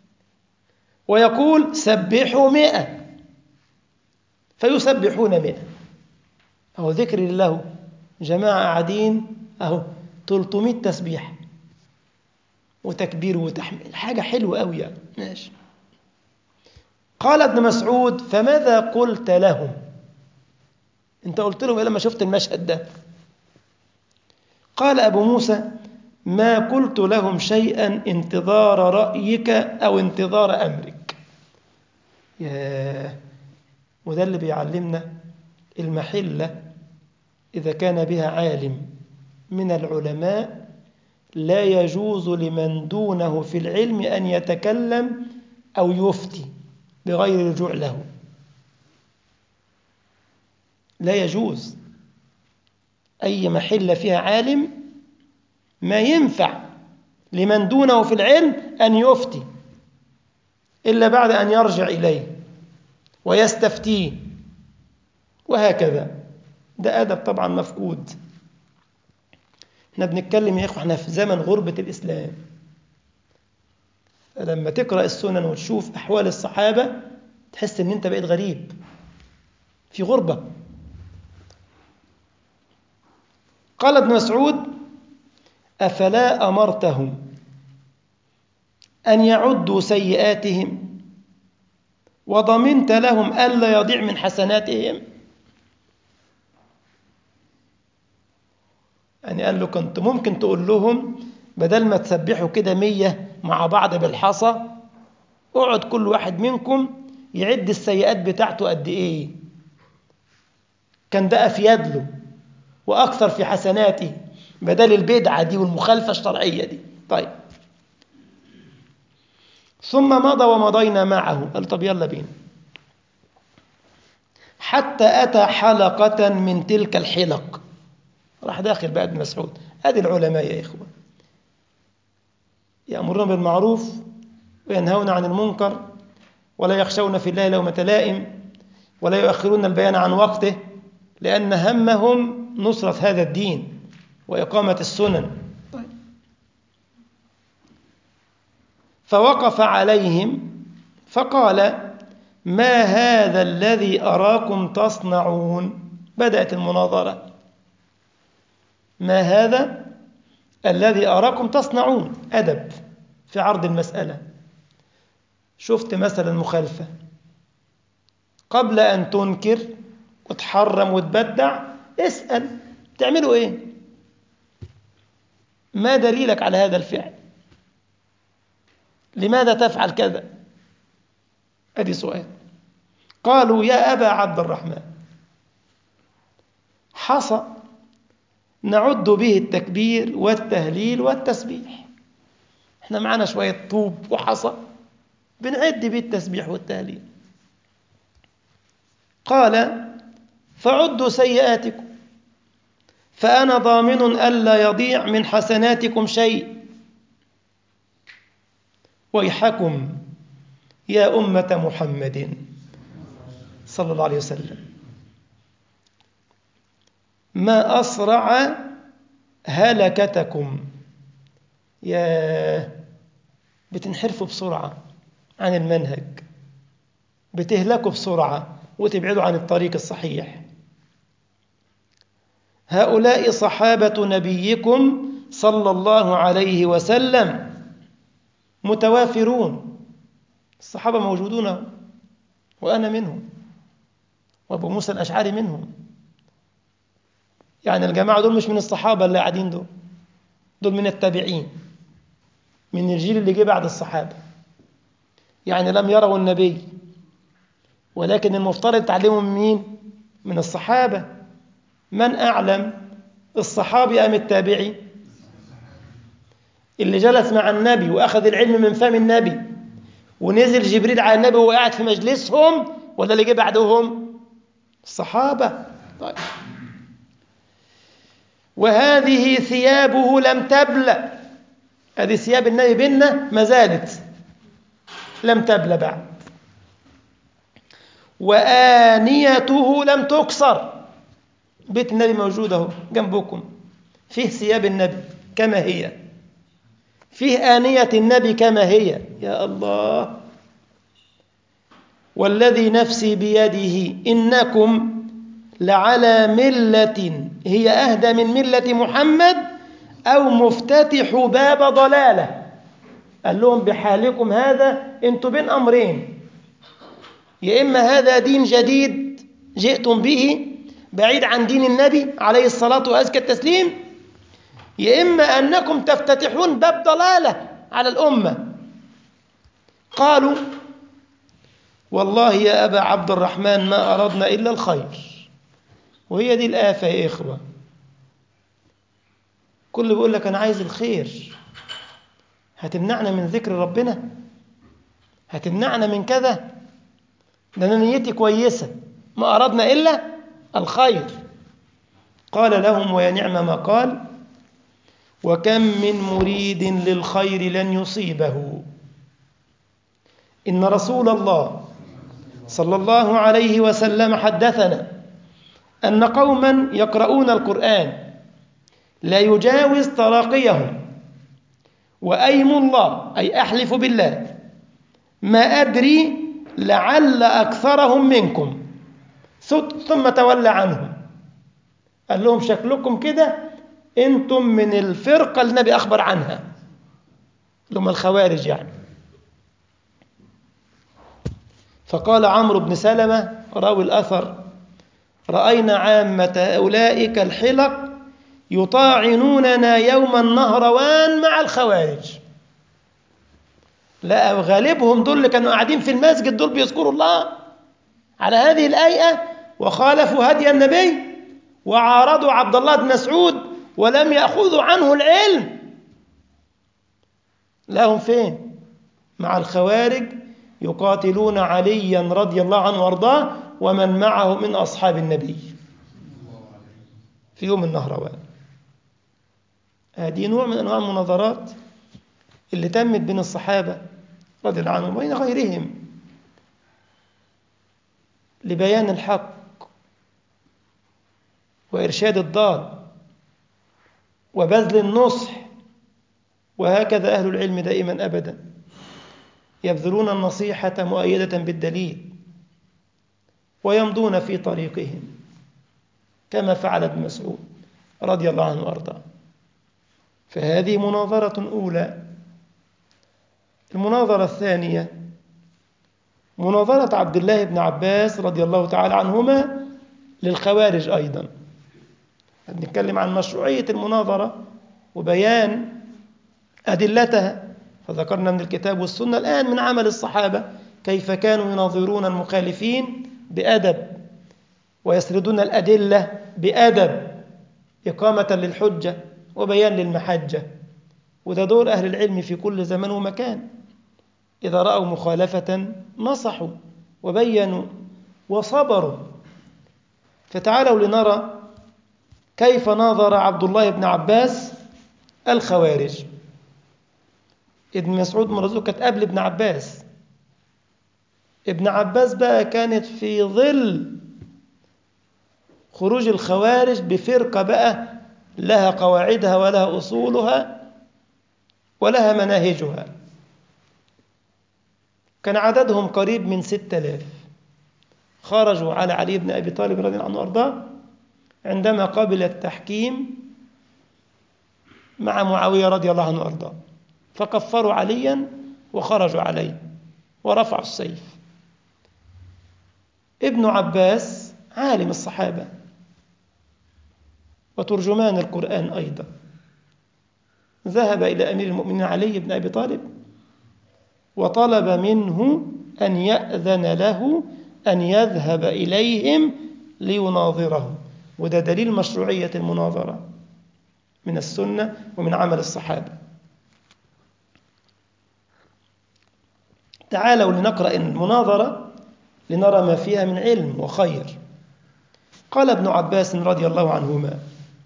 Speaker 1: ويقول سبحوا مئة فيسبحون مئة أهو ذكر الله جماعة قاعدين أهو 300 تسبيح وتكبير وتحميل حاجة حلوة أوي يعني ماشي قال ابن مسعود فماذا قلت لهم انت قلت لهم إيه لما شفت المشهد ده قال أبو موسى ما قلت لهم شيئا انتظار رأيك أو انتظار أمرك ياه وده اللي بيعلمنا المحلة إذا كان بها عالم من العلماء لا يجوز لمن دونه في العلم أن يتكلم أو يفتي بغير رجوع له لا يجوز أي محلة فيها عالم ما ينفع لمن دونه في العلم أن يفتي إلا بعد أن يرجع إليه ويستفتيه وهكذا ده أدب طبعا مفقود احنا بنتكلم يا إخوة احنا في زمن غربة الإسلام لما تقرأ السنن وتشوف أحوال الصحابة تحس إن أنت بقيت غريب في غربة قال ابن مسعود أفلا أمرتهم أن يعدوا سيئاتهم وضمنت لهم ألا يضيع من حسناتهم يعني قال له كنت ممكن تقول لهم بدل ما تسبحوا كده مية مع بعض بالحصى اقعد كل واحد منكم يعد السيئات بتاعته قد ايه كان ده أفيد له وأكثر في حسناته بدل البدعة دي والمخالفة الشرعية دي طيب ثم مضى ومضينا معه قال طب يلا بينا حتى أتى حلقة من تلك الحلق راح داخل بقى ابن مسعود هذه العلماء يا إخوة يأمرون بالمعروف وينهون عن المنكر ولا يخشون في الله لومة لائم ولا يؤخرون البيان عن وقته لأن همهم نصرة هذا الدين وإقامة السنن طيب. فوقف عليهم فقال ما هذا الذي أراكم تصنعون بدأت المناظرة ما هذا الذي أراكم تصنعون أدب في عرض المسألة شفت مثلا مخالفة قبل أن تنكر وتحرم وتبدع اسأل تعملوا إيه ما دليلك على هذا الفعل لماذا تفعل كذا أدي سؤال قالوا يا أبا عبد الرحمن حصى نعد به التكبير والتهليل والتسبيح احنا معنا شوية طوب وحصى بنعد به التسبيح والتهليل قال فعدوا سيئاتكم فأنا ضامن ألا يضيع من حسناتكم شيء ويحكم يا أمة محمد صلى الله عليه وسلم ما أسرع هلكتكم يا بتنحرفوا بسرعة عن المنهج بتهلكوا بسرعة وتبعدوا عن الطريق الصحيح هؤلاء صحابة نبيكم صلى الله عليه وسلم متوافرون الصحابة موجودون وأنا منهم وأبو موسى الأشعري منهم يعني الجماعة دول مش من الصحابة اللي قاعدين دول دول من التابعين من الجيل اللي جه بعد الصحابة يعني لم يروا النبي ولكن المفترض تعلموا من مين؟ من الصحابة من أعلم الصحابي أم التابعي اللي جلس مع النبي وأخذ العلم من فم النبي ونزل جبريل على النبي وهو قاعد في مجلسهم ولا اللي جه بعدهم الصحابة طيب وهذه ثيابه لم تبلى هذه ثياب النبي بينا ما زالت لم تبلى بعد وآنيته لم تكسر بيت النبي موجود اهو جنبكم فيه ثياب النبي كما هي فيه آنية النبي كما هي يا الله والذي نفسي بيده إنكم لعلى ملة هي أهدى من ملة محمد أو مفتتح باب ضلالة قال لهم بحالكم هذا انتم بين أمرين يا إما هذا دين جديد جئتم به بعيد عن دين النبي عليه الصلاة وأزكى التسليم يا إما أنكم تفتتحون باب ضلالة على الأمة قالوا والله يا أبا عبد الرحمن ما أردنا إلا الخير وهي دي الآفة يا إخوة كل بيقول لك أنا عايز الخير هتمنعنا من ذكر ربنا هتمنعنا من كذا ده أنا نيتي كويسة ما أردنا إلا الخير قال لهم ويا نعم ما قال وكم من مريد للخير لن يصيبه إن رسول الله صلى الله عليه وسلم حدثنا أن قوما يقرؤون القرآن لا يجاوز تراقيهم وأيم الله أي أحلف بالله ما أدري لعل أكثرهم منكم ثم تولى عنهم قال لهم شكلكم كده انتم من الفرقة اللي النبي أخبر عنها اللي هم الخوارج يعني فقال عمرو بن سلمة راوي الأثر رأينا عامة أولئك الحلق يطاعنوننا يوم النهروان مع الخوارج لا غالبهم دول اللي كانوا قاعدين في المسجد دول بيذكروا الله على هذه الآية وخالفوا هدي النبي وعارضوا عبد الله بن مسعود ولم يأخذوا عنه العلم لهم فين مع الخوارج يقاتلون عليا رضي الله عنه وارضاه ومن معه من أصحاب النبي في يوم النهروان هذه نوع من أنواع المناظرات اللي تمت بين الصحابة رضي الله عنهم وبين غيرهم لبيان الحق وإرشاد الضال وبذل النصح وهكذا أهل العلم دائما أبدا يبذلون النصيحة مؤيدة بالدليل ويمضون في طريقهم كما فعل ابن مسعود رضي الله عنه وارضاه فهذه مناظرة أولى المناظرة الثانية مناظرة عبد الله بن عباس رضي الله تعالى عنهما للخوارج أيضا بنتكلم عن مشروعية المناظرة وبيان أدلتها فذكرنا من الكتاب والسنة الآن من عمل الصحابة كيف كانوا يناظرون المخالفين بأدب ويسردون الأدلة بأدب إقامة للحجة وبيان للمحجة وده دور أهل العلم في كل زمان ومكان إذا رأوا مخالفة نصحوا وبينوا وصبروا فتعالوا لنرى كيف ناظر عبد الله بن عباس الخوارج ابن مسعود مرزوق كانت قبل ابن عباس ابن عباس بقى كانت في ظل خروج الخوارج بفرقة بقى لها قواعدها ولها أصولها ولها مناهجها كان عددهم قريب من ستة آلاف خرجوا على علي بن أبي طالب رضي الله عنه وأرضاه عندما قبل التحكيم مع معاوية رضي الله عنه وأرضاه فكفروا عليا وخرجوا عليه ورفعوا السيف ابن عباس عالم الصحابة وترجمان القرآن أيضا ذهب إلى أمير المؤمنين علي بن أبي طالب وطلب منه أن يأذن له أن يذهب إليهم ليناظرهم وده دليل مشروعية المناظرة من السنة ومن عمل الصحابة تعالوا لنقرأ المناظرة لنرى ما فيها من علم وخير قال ابن عباس رضي الله عنهما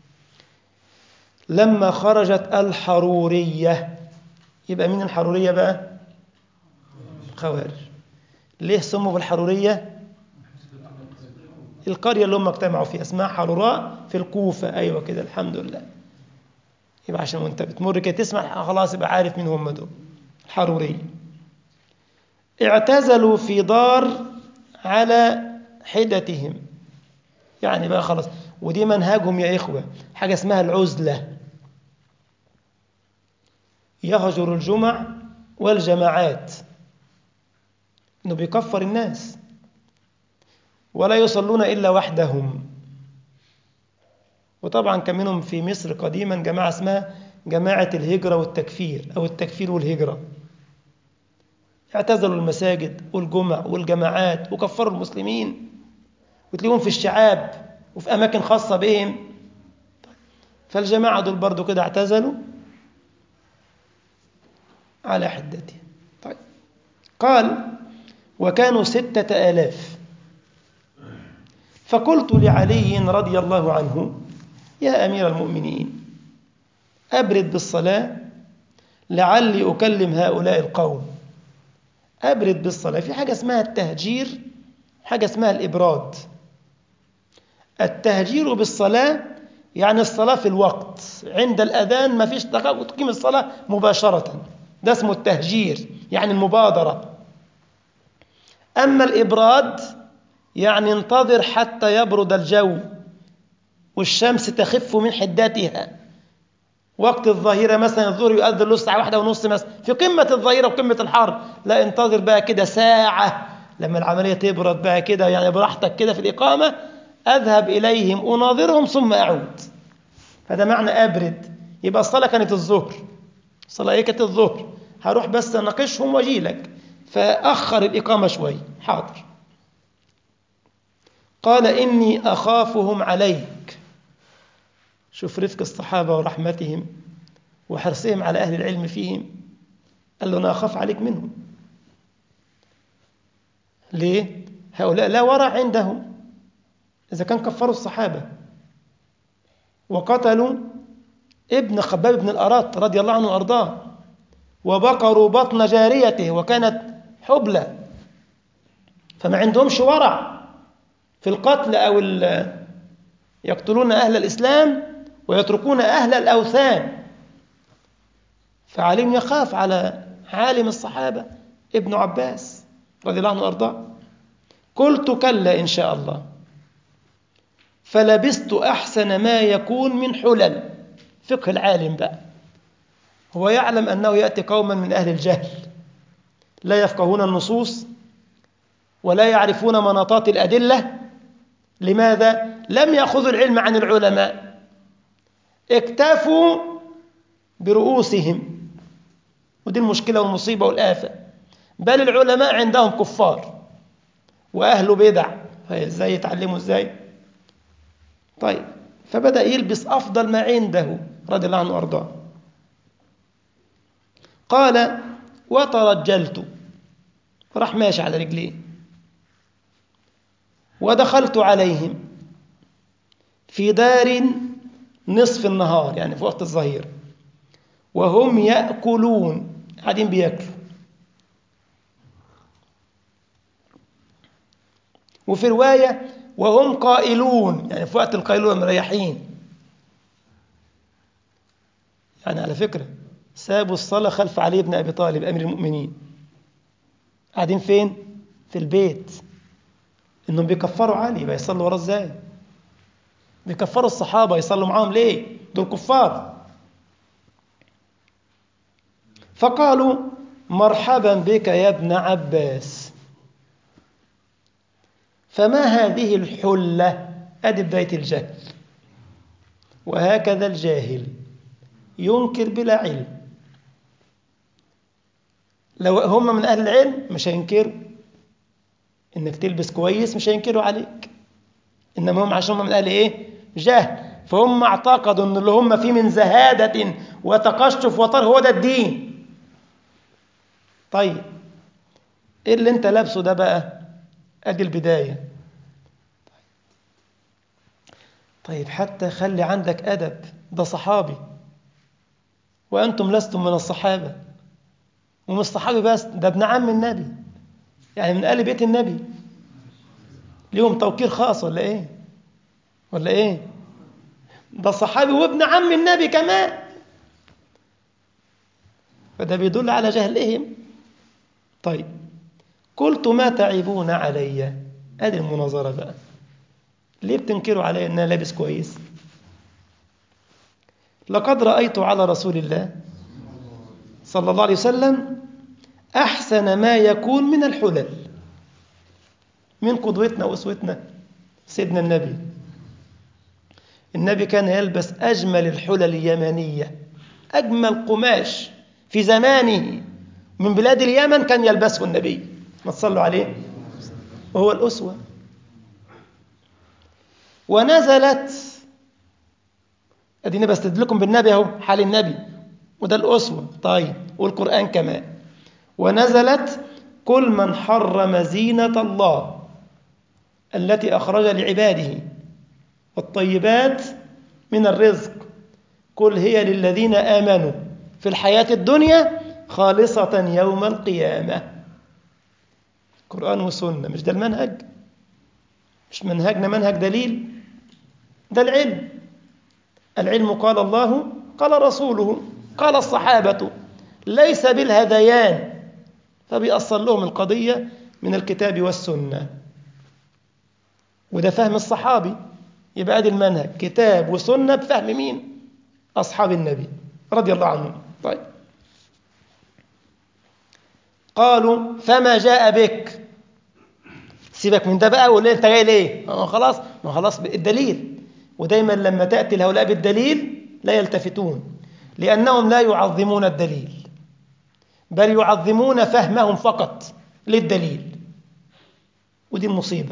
Speaker 1: لما خرجت الحرورية يبقى مين الحرورية بقى خوارج ليه سموا بالحرورية القرية اللي هم اجتمعوا فيها اسمها حروراء في الكوفة أيوة كده الحمد لله يبقى عشان وانت بتمر كده تسمع خلاص يبقى عارف مين هم دول الحرورية اعتزلوا في دار على حدتهم يعني بقى خلاص ودي منهجهم يا إخوة حاجة اسمها العزلة يهجر الجمع والجماعات انه بيكفر الناس ولا يصلون الا وحدهم وطبعا كان منهم في مصر قديما جماعه اسمها جماعه الهجره والتكفير او التكفير والهجره اعتزلوا المساجد والجمع والجماعات وكفروا المسلمين وتلاقيهم في الشعاب وفي اماكن خاصه بهم فالجماعه دول برضو كده اعتزلوا على حدتهم طيب قال وكانوا ستة آلاف فقلت لعلي رضي الله عنه يا أمير المؤمنين أبرد بالصلاة لعلي أكلم هؤلاء القوم أبرد بالصلاة في حاجة اسمها التهجير حاجة اسمها الإبراد التهجير بالصلاة يعني الصلاة في الوقت عند الأذان ما فيش دقائق وتقيم الصلاة مباشرة ده اسمه التهجير يعني المبادرة أما الإبراد يعني انتظر حتى يبرد الجو والشمس تخف من حدتها وقت الظهيرة مثلا الظهر يؤذن له الساعة واحدة ونص مثلا في قمة الظهيرة وقمة الحر لا انتظر بقى كده ساعة لما العملية تبرد بقى كده يعني براحتك كده في الإقامة أذهب إليهم أناظرهم ثم أعود فده معنى أبرد يبقى الصلاة كانت الظهر الصلاة إيه كانت الظهر هروح بس أناقشهم وأجي لك فأخر الإقامة شوي حاضر قال إني أخافهم عليك شوف رفق الصحابة ورحمتهم وحرصهم على أهل العلم فيهم قال له أنا أخاف عليك منهم ليه؟ هؤلاء لا ورع عندهم إذا كان كفروا الصحابة وقتلوا ابن خباب بن الأرات رضي الله عنه وأرضاه وبقروا بطن جاريته وكانت حبلى فما عندهمش ورع في القتل أو يقتلون أهل الإسلام ويتركون أهل الأوثان فعليهم يخاف على عالم الصحابة ابن عباس رضي الله عنه وأرضاه قلت كلا إن شاء الله فلبست أحسن ما يكون من حلل فقه العالم بقى هو يعلم أنه يأتي قوما من أهل الجهل لا يفقهون النصوص ولا يعرفون مناطات الأدلة لماذا؟ لم يأخذوا العلم عن العلماء اكتفوا برؤوسهم ودي المشكلة والمصيبة والآفة بل العلماء عندهم كفار وأهل بدع ازاي يتعلموا ازاي طيب فبدأ يلبس أفضل ما عنده رضي الله عنه وأرضاه قال وترجلت راح ماشي على رجليه ودخلت عليهم في دار نصف النهار يعني في وقت الظهير وهم يأكلون قاعدين بياكلوا وفي رواية وهم قائلون يعني في وقت القيلولة مريحين يعني على فكرة سابوا الصلاة خلف علي بن أبي طالب أمير المؤمنين قاعدين فين؟ في البيت إنهم بيكفروا علي يبقى يصلوا وراه إزاي؟ بيكفروا الصحابة يصلوا معاهم ليه؟ دول كفار فقالوا مرحبا بك يا ابن عباس فما هذه الحلة أدي بداية الجهل وهكذا الجاهل ينكر بلا علم لو هم من أهل العلم مش هينكروا إنك تلبس كويس مش هينكروا عليك إنما هم عشان هم من أهل إيه؟ جهل فهم اعتقدوا إن اللي هم فيه من زهادة وتقشف وطر هو ده الدين طيب إيه اللي أنت لابسه ده بقى؟ أدي البداية طيب حتى خلي عندك أدب ده صحابي وأنتم لستم من الصحابة ومش صحابي بس ده ابن عم النبي يعني من آل بيت النبي ليهم توقير خاص ولا إيه ولا إيه ده صحابي وابن عم النبي كمان فده بيدل على جهلهم طيب قلت ما تعيبون علي ادي المناظرة بقى ليه بتنكروا علي ان انا لابس كويس لقد رأيت على رسول الله صلى الله عليه وسلم أحسن ما يكون من الحلل من قدوتنا وأسوتنا سيدنا النبي النبي كان يلبس أجمل الحلل اليمنية أجمل قماش في زمانه من بلاد اليمن كان يلبسه النبي ما تصلوا عليه وهو الأسوة ونزلت أديني بستدلكم بالنبي أهو حال النبي وده الأسوة طيب والقرآن كمان ونزلت كل من حرم زينة الله التي أخرج لعباده والطيبات من الرزق قل هي للذين آمنوا في الحياة الدنيا خالصة يوم القيامة قرآن وسنة مش ده المنهج مش منهجنا منهج دليل ده العلم العلم قال الله قال رسوله قال الصحابة ليس بالهذيان فبيأصل لهم القضية من الكتاب والسنة وده فهم الصحابي يبقى ادي المنهج كتاب وسنة بفهم مين أصحاب النبي رضي الله عنهم طيب قالوا فما جاء بك سيبك من ده بقى ولا انت جاي ليه ما خلاص ما خلاص الدليل ودايما لما تأتي لهؤلاء بالدليل لا يلتفتون لأنهم لا يعظمون الدليل بل يعظمون فهمهم فقط للدليل ودي المصيبة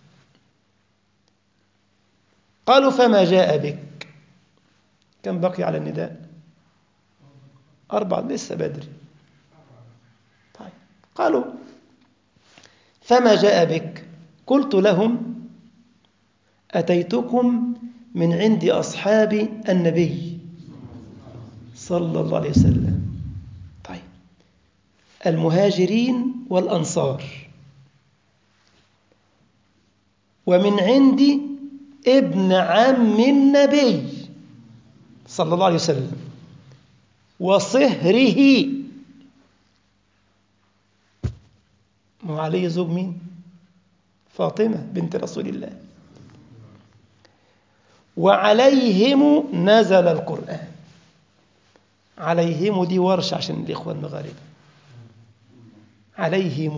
Speaker 1: قالوا فما جاء بك كم بقي على النداء أربعة لسه بدري طيب قالوا فما جاء بك قلت لهم أتيتكم من عند أصحاب النبي صلى الله عليه وسلم طيب المهاجرين والأنصار ومن عند ابن عم النبي صلى الله عليه وسلم وصهره ما عليه زوج مين فاطمة بنت رسول الله وعليهم نزل القرآن عليهم دي ورش عشان الإخوة المغاربة عليهم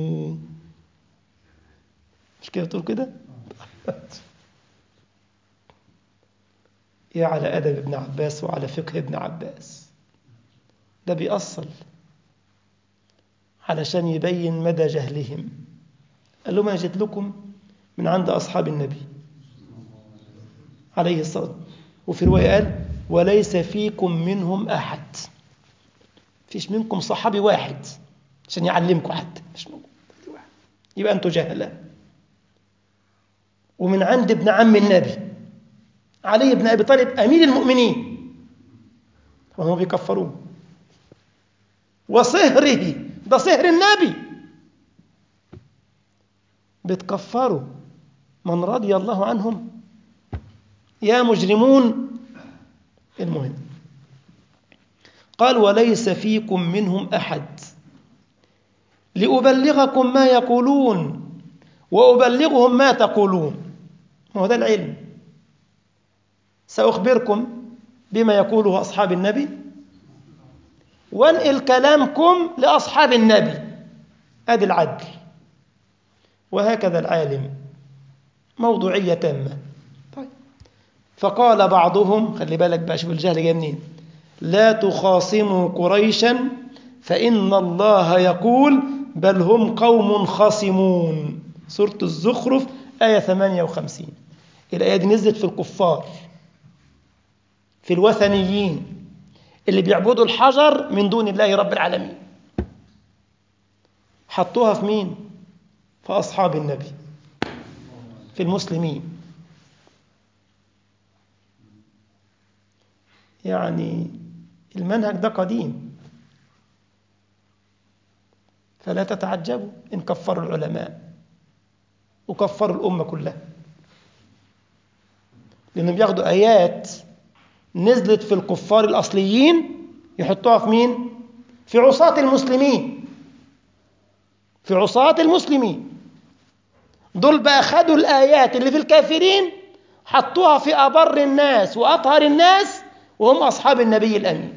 Speaker 1: مش كده تقول كده يا على أدب ابن عباس وعلى فقه ابن عباس ده بيأصل علشان يبين مدى جهلهم قال له ما جئت لكم من عند أصحاب النبي عليه الصلاة والسلام وفي رواية قال وليس فيكم منهم أحد فيش منكم صحابي واحد عشان يعلمكم حتى مش موجود يبقى أنتم جهلاء ومن عند ابن عم النبي علي بن أبي طالب أمير المؤمنين وهم بيكفروه وصهره ده صهر النبي بتكفروا من رضي الله عنهم يا مجرمون المهم قال وليس فيكم منهم أحد لأبلغكم ما يقولون وأبلغهم ما تقولون ما هو ده العلم سأخبركم بما يقوله أصحاب النبي وانقل كلامكم لأصحاب النبي أدي العدل وهكذا العالم موضوعية تامة طيب فقال بعضهم خلي بالك بقى شوف الجهل جاي منين لا تخاصموا قريشا فإن الله يقول بل هم قوم خصمون سورة الزخرف آية 58 الآية دي نزلت في الكفار في الوثنيين اللي بيعبدوا الحجر من دون الله رب العالمين حطوها في مين؟ في أصحاب النبي في المسلمين يعني المنهج ده قديم فلا تتعجبوا إن كفروا العلماء وكفروا الأمة كلها لأنهم بياخدوا آيات نزلت في الكفار الأصليين يحطوها في مين؟ في عصاة المسلمين في عصاة المسلمين دول بقى خدوا الآيات اللي في الكافرين حطوها في أبر الناس وأطهر الناس وهم أصحاب النبي الأمين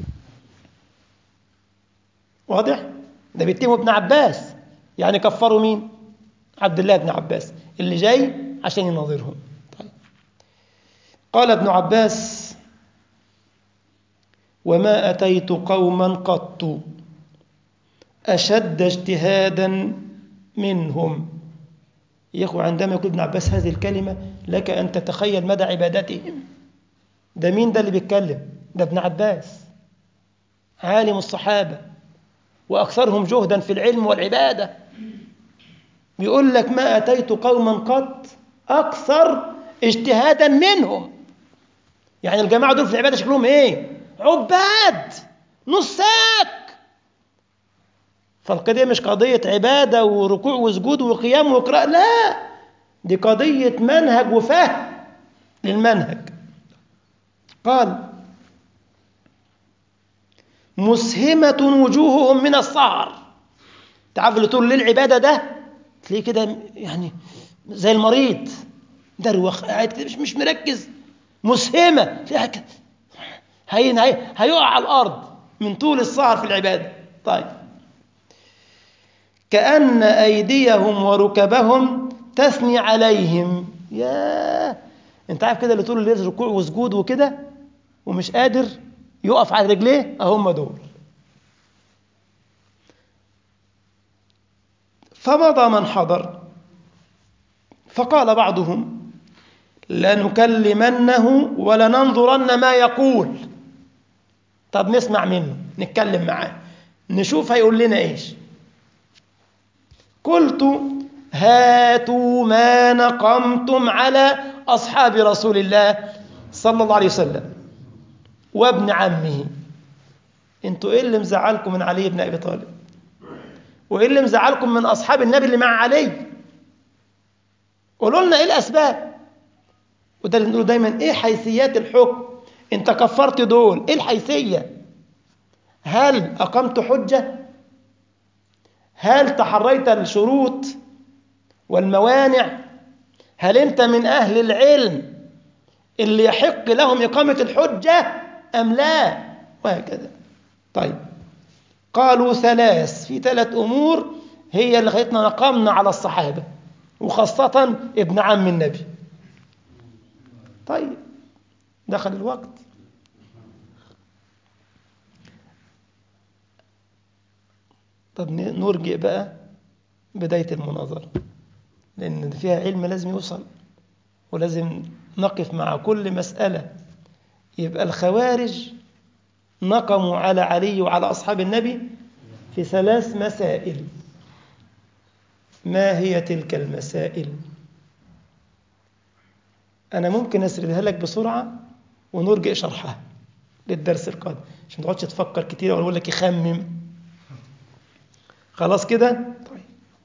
Speaker 1: واضح؟ ده بيتهموا ابن عباس يعني كفروا مين؟ عبد الله بن عباس اللي جاي عشان يناظرهم طيب. قال ابن عباس وما أتيت قوما قط أشد اجتهادا منهم يا أخو عندما يقول ابن عباس هذه الكلمة لك أن تتخيل مدى عبادتهم ده مين ده اللي بيتكلم ده ابن عباس عالم الصحابة وأكثرهم جهدا في العلم والعبادة بيقول لك ما أتيت قوما قط أكثر اجتهادا منهم يعني الجماعة دول في العبادة شكلهم إيه عباد نساك فالقضية مش قضية عبادة وركوع وسجود وقيام وقراءة لا دي قضية منهج وفهم للمنهج قال مسهمة وجوههم من السهر تعرف اللي طول الليل عبادة ده تلاقيه كده يعني زي المريض دروخ قاعد كده مش مش مركز مسهمة تلاقيها هين هي هيقع على الأرض من طول السهر في العبادة طيب كأن أيديهم وركبهم تثني عليهم يا انت عارف كده اللي طول الليل ركوع وسجود وكده ومش قادر يقف على رجليه اهم دول فمضى من حضر فقال بعضهم لنكلمنه ولننظرن ما يقول طب نسمع منه نتكلم معاه نشوف هيقول لنا ايش قلت هاتوا ما نقمتم على أصحاب رسول الله صلى الله عليه وسلم وابن عمه انتوا ايه اللي مزعلكم من علي بن ابي طالب وايه اللي مزعلكم من اصحاب النبي اللي مع علي قولوا لنا ايه الاسباب وده اللي بنقوله دايما ايه حيثيات الحكم انت كفرت دول ايه الحيثيه هل اقمت حجه هل تحريت الشروط والموانع هل انت من اهل العلم اللي يحق لهم اقامه الحجه ام لا وهكذا طيب قالوا ثلاث في ثلاث أمور هي اللي خلتنا نقمنا على الصحابة وخاصة ابن عم النبي طيب دخل الوقت طب نرجع بقى بداية المناظرة لأن فيها علم لازم يوصل ولازم نقف مع كل مسألة يبقى الخوارج نقموا على علي وعلى أصحاب النبي في ثلاث مسائل ما هي تلك المسائل أنا ممكن أسردها لك بسرعة ونرجع شرحها للدرس القادم عشان ما تقعدش تفكر كتير وأقول لك يخمم خلاص كده طيب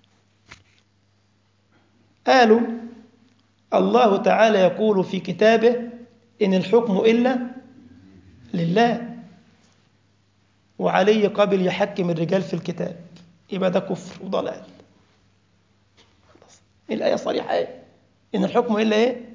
Speaker 1: قالوا الله تعالى يقول في كتابه إن الحكم إلا لله وعلي قبل يحكم الرجال في الكتاب يبقى ده كفر وضلال خلاص الآية صريحة إيه؟ إن الحكم إلا إيه؟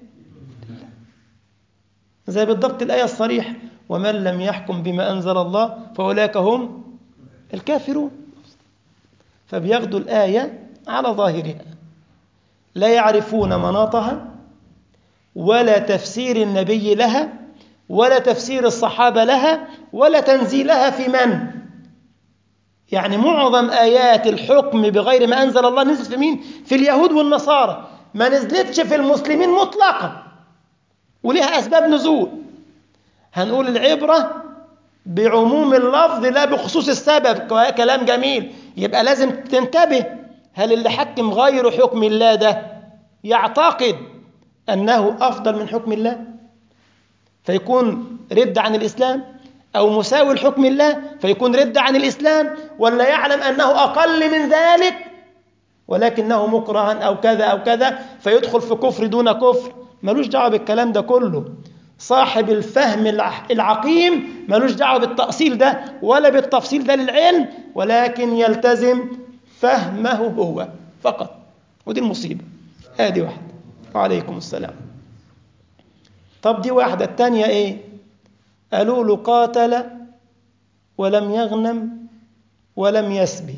Speaker 1: زي بالضبط الآية الصريحة ومن لم يحكم بما أنزل الله فأولئك هم الكافرون فبياخدوا الآية على ظاهرها لا يعرفون مناطها ولا تفسير النبي لها ولا تفسير الصحابة لها ولا تنزيلها في من يعني معظم آيات الحكم بغير ما أنزل الله نزلت في مين في اليهود والنصارى ما نزلتش في المسلمين مطلقا ولها أسباب نزول هنقول العبرة بعموم اللفظ لا بخصوص السبب كلام جميل يبقى لازم تنتبه هل اللي حكم غير حكم الله ده يعتقد أنه أفضل من حكم الله فيكون رد عن الإسلام أو مساوي لحكم الله فيكون رد عن الإسلام ولا يعلم أنه أقل من ذلك ولكنه مكرها أو كذا أو كذا فيدخل في كفر دون كفر ملوش دعوة بالكلام ده كله صاحب الفهم العقيم ملوش دعوة بالتأصيل ده ولا بالتفصيل ده للعلم ولكن يلتزم فهمه هو فقط ودي المصيبة هذه واحدة وعليكم السلام طب دي واحدة التانية ايه قالوا له قاتل ولم يغنم ولم يسبي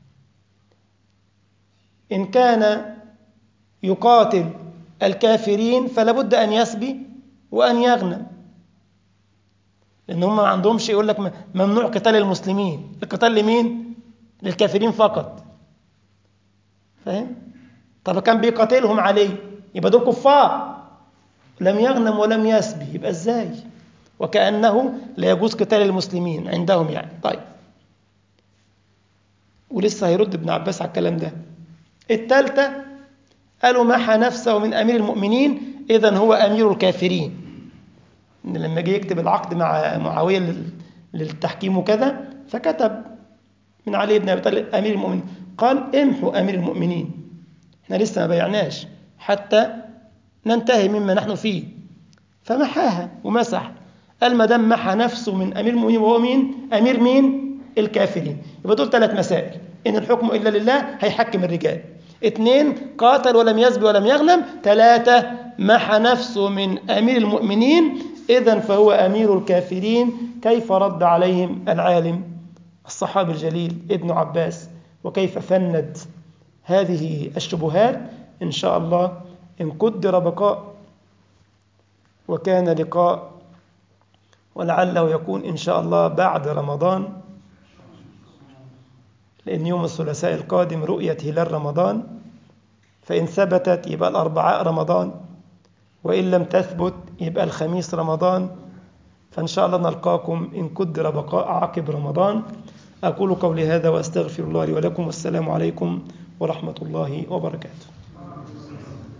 Speaker 1: إن كان يقاتل الكافرين فلا بد أن يسبي وأن يغنم لأن هم ما عندهمش يقول لك ممنوع قتال المسلمين القتال لمين؟ للكافرين فقط فاهم؟ طب كان بيقاتلهم عليه يبقى دول كفار لم يغنم ولم يسبي يبقى ازاي وكأنه لا يجوز قتال المسلمين عندهم يعني طيب ولسه هيرد ابن عباس على الكلام ده الثالثة قالوا محى نفسه من أمير المؤمنين إذا هو أمير الكافرين إن لما جه يكتب العقد مع معاوية للتحكيم وكذا فكتب من علي بن أبي طالب أمير المؤمنين قال امحوا أمير المؤمنين احنا لسه ما بيعناش حتى ننتهي مما نحن فيه فمحاها ومسح قال ما دام محى نفسه من امير المؤمنين وهو مين؟ امير مين؟ الكافرين يبقى دول ثلاث مسائل ان الحكم الا لله هيحكم الرجال اثنين قاتل ولم يسبي ولم يغنم ثلاثة محى نفسه من امير المؤمنين اذا فهو امير الكافرين كيف رد عليهم العالم الصحابي الجليل ابن عباس وكيف فند هذه الشبهات ان شاء الله إن قدر بقاء وكان لقاء ولعله يكون إن شاء الله بعد رمضان لأن يوم الثلاثاء القادم رؤية هلال رمضان فإن ثبتت يبقى الأربعاء رمضان وإن لم تثبت يبقى الخميس رمضان فإن شاء الله نلقاكم إن قدر بقاء عقب رمضان أقول قولي هذا وأستغفر الله لي ولكم والسلام عليكم ورحمة الله وبركاته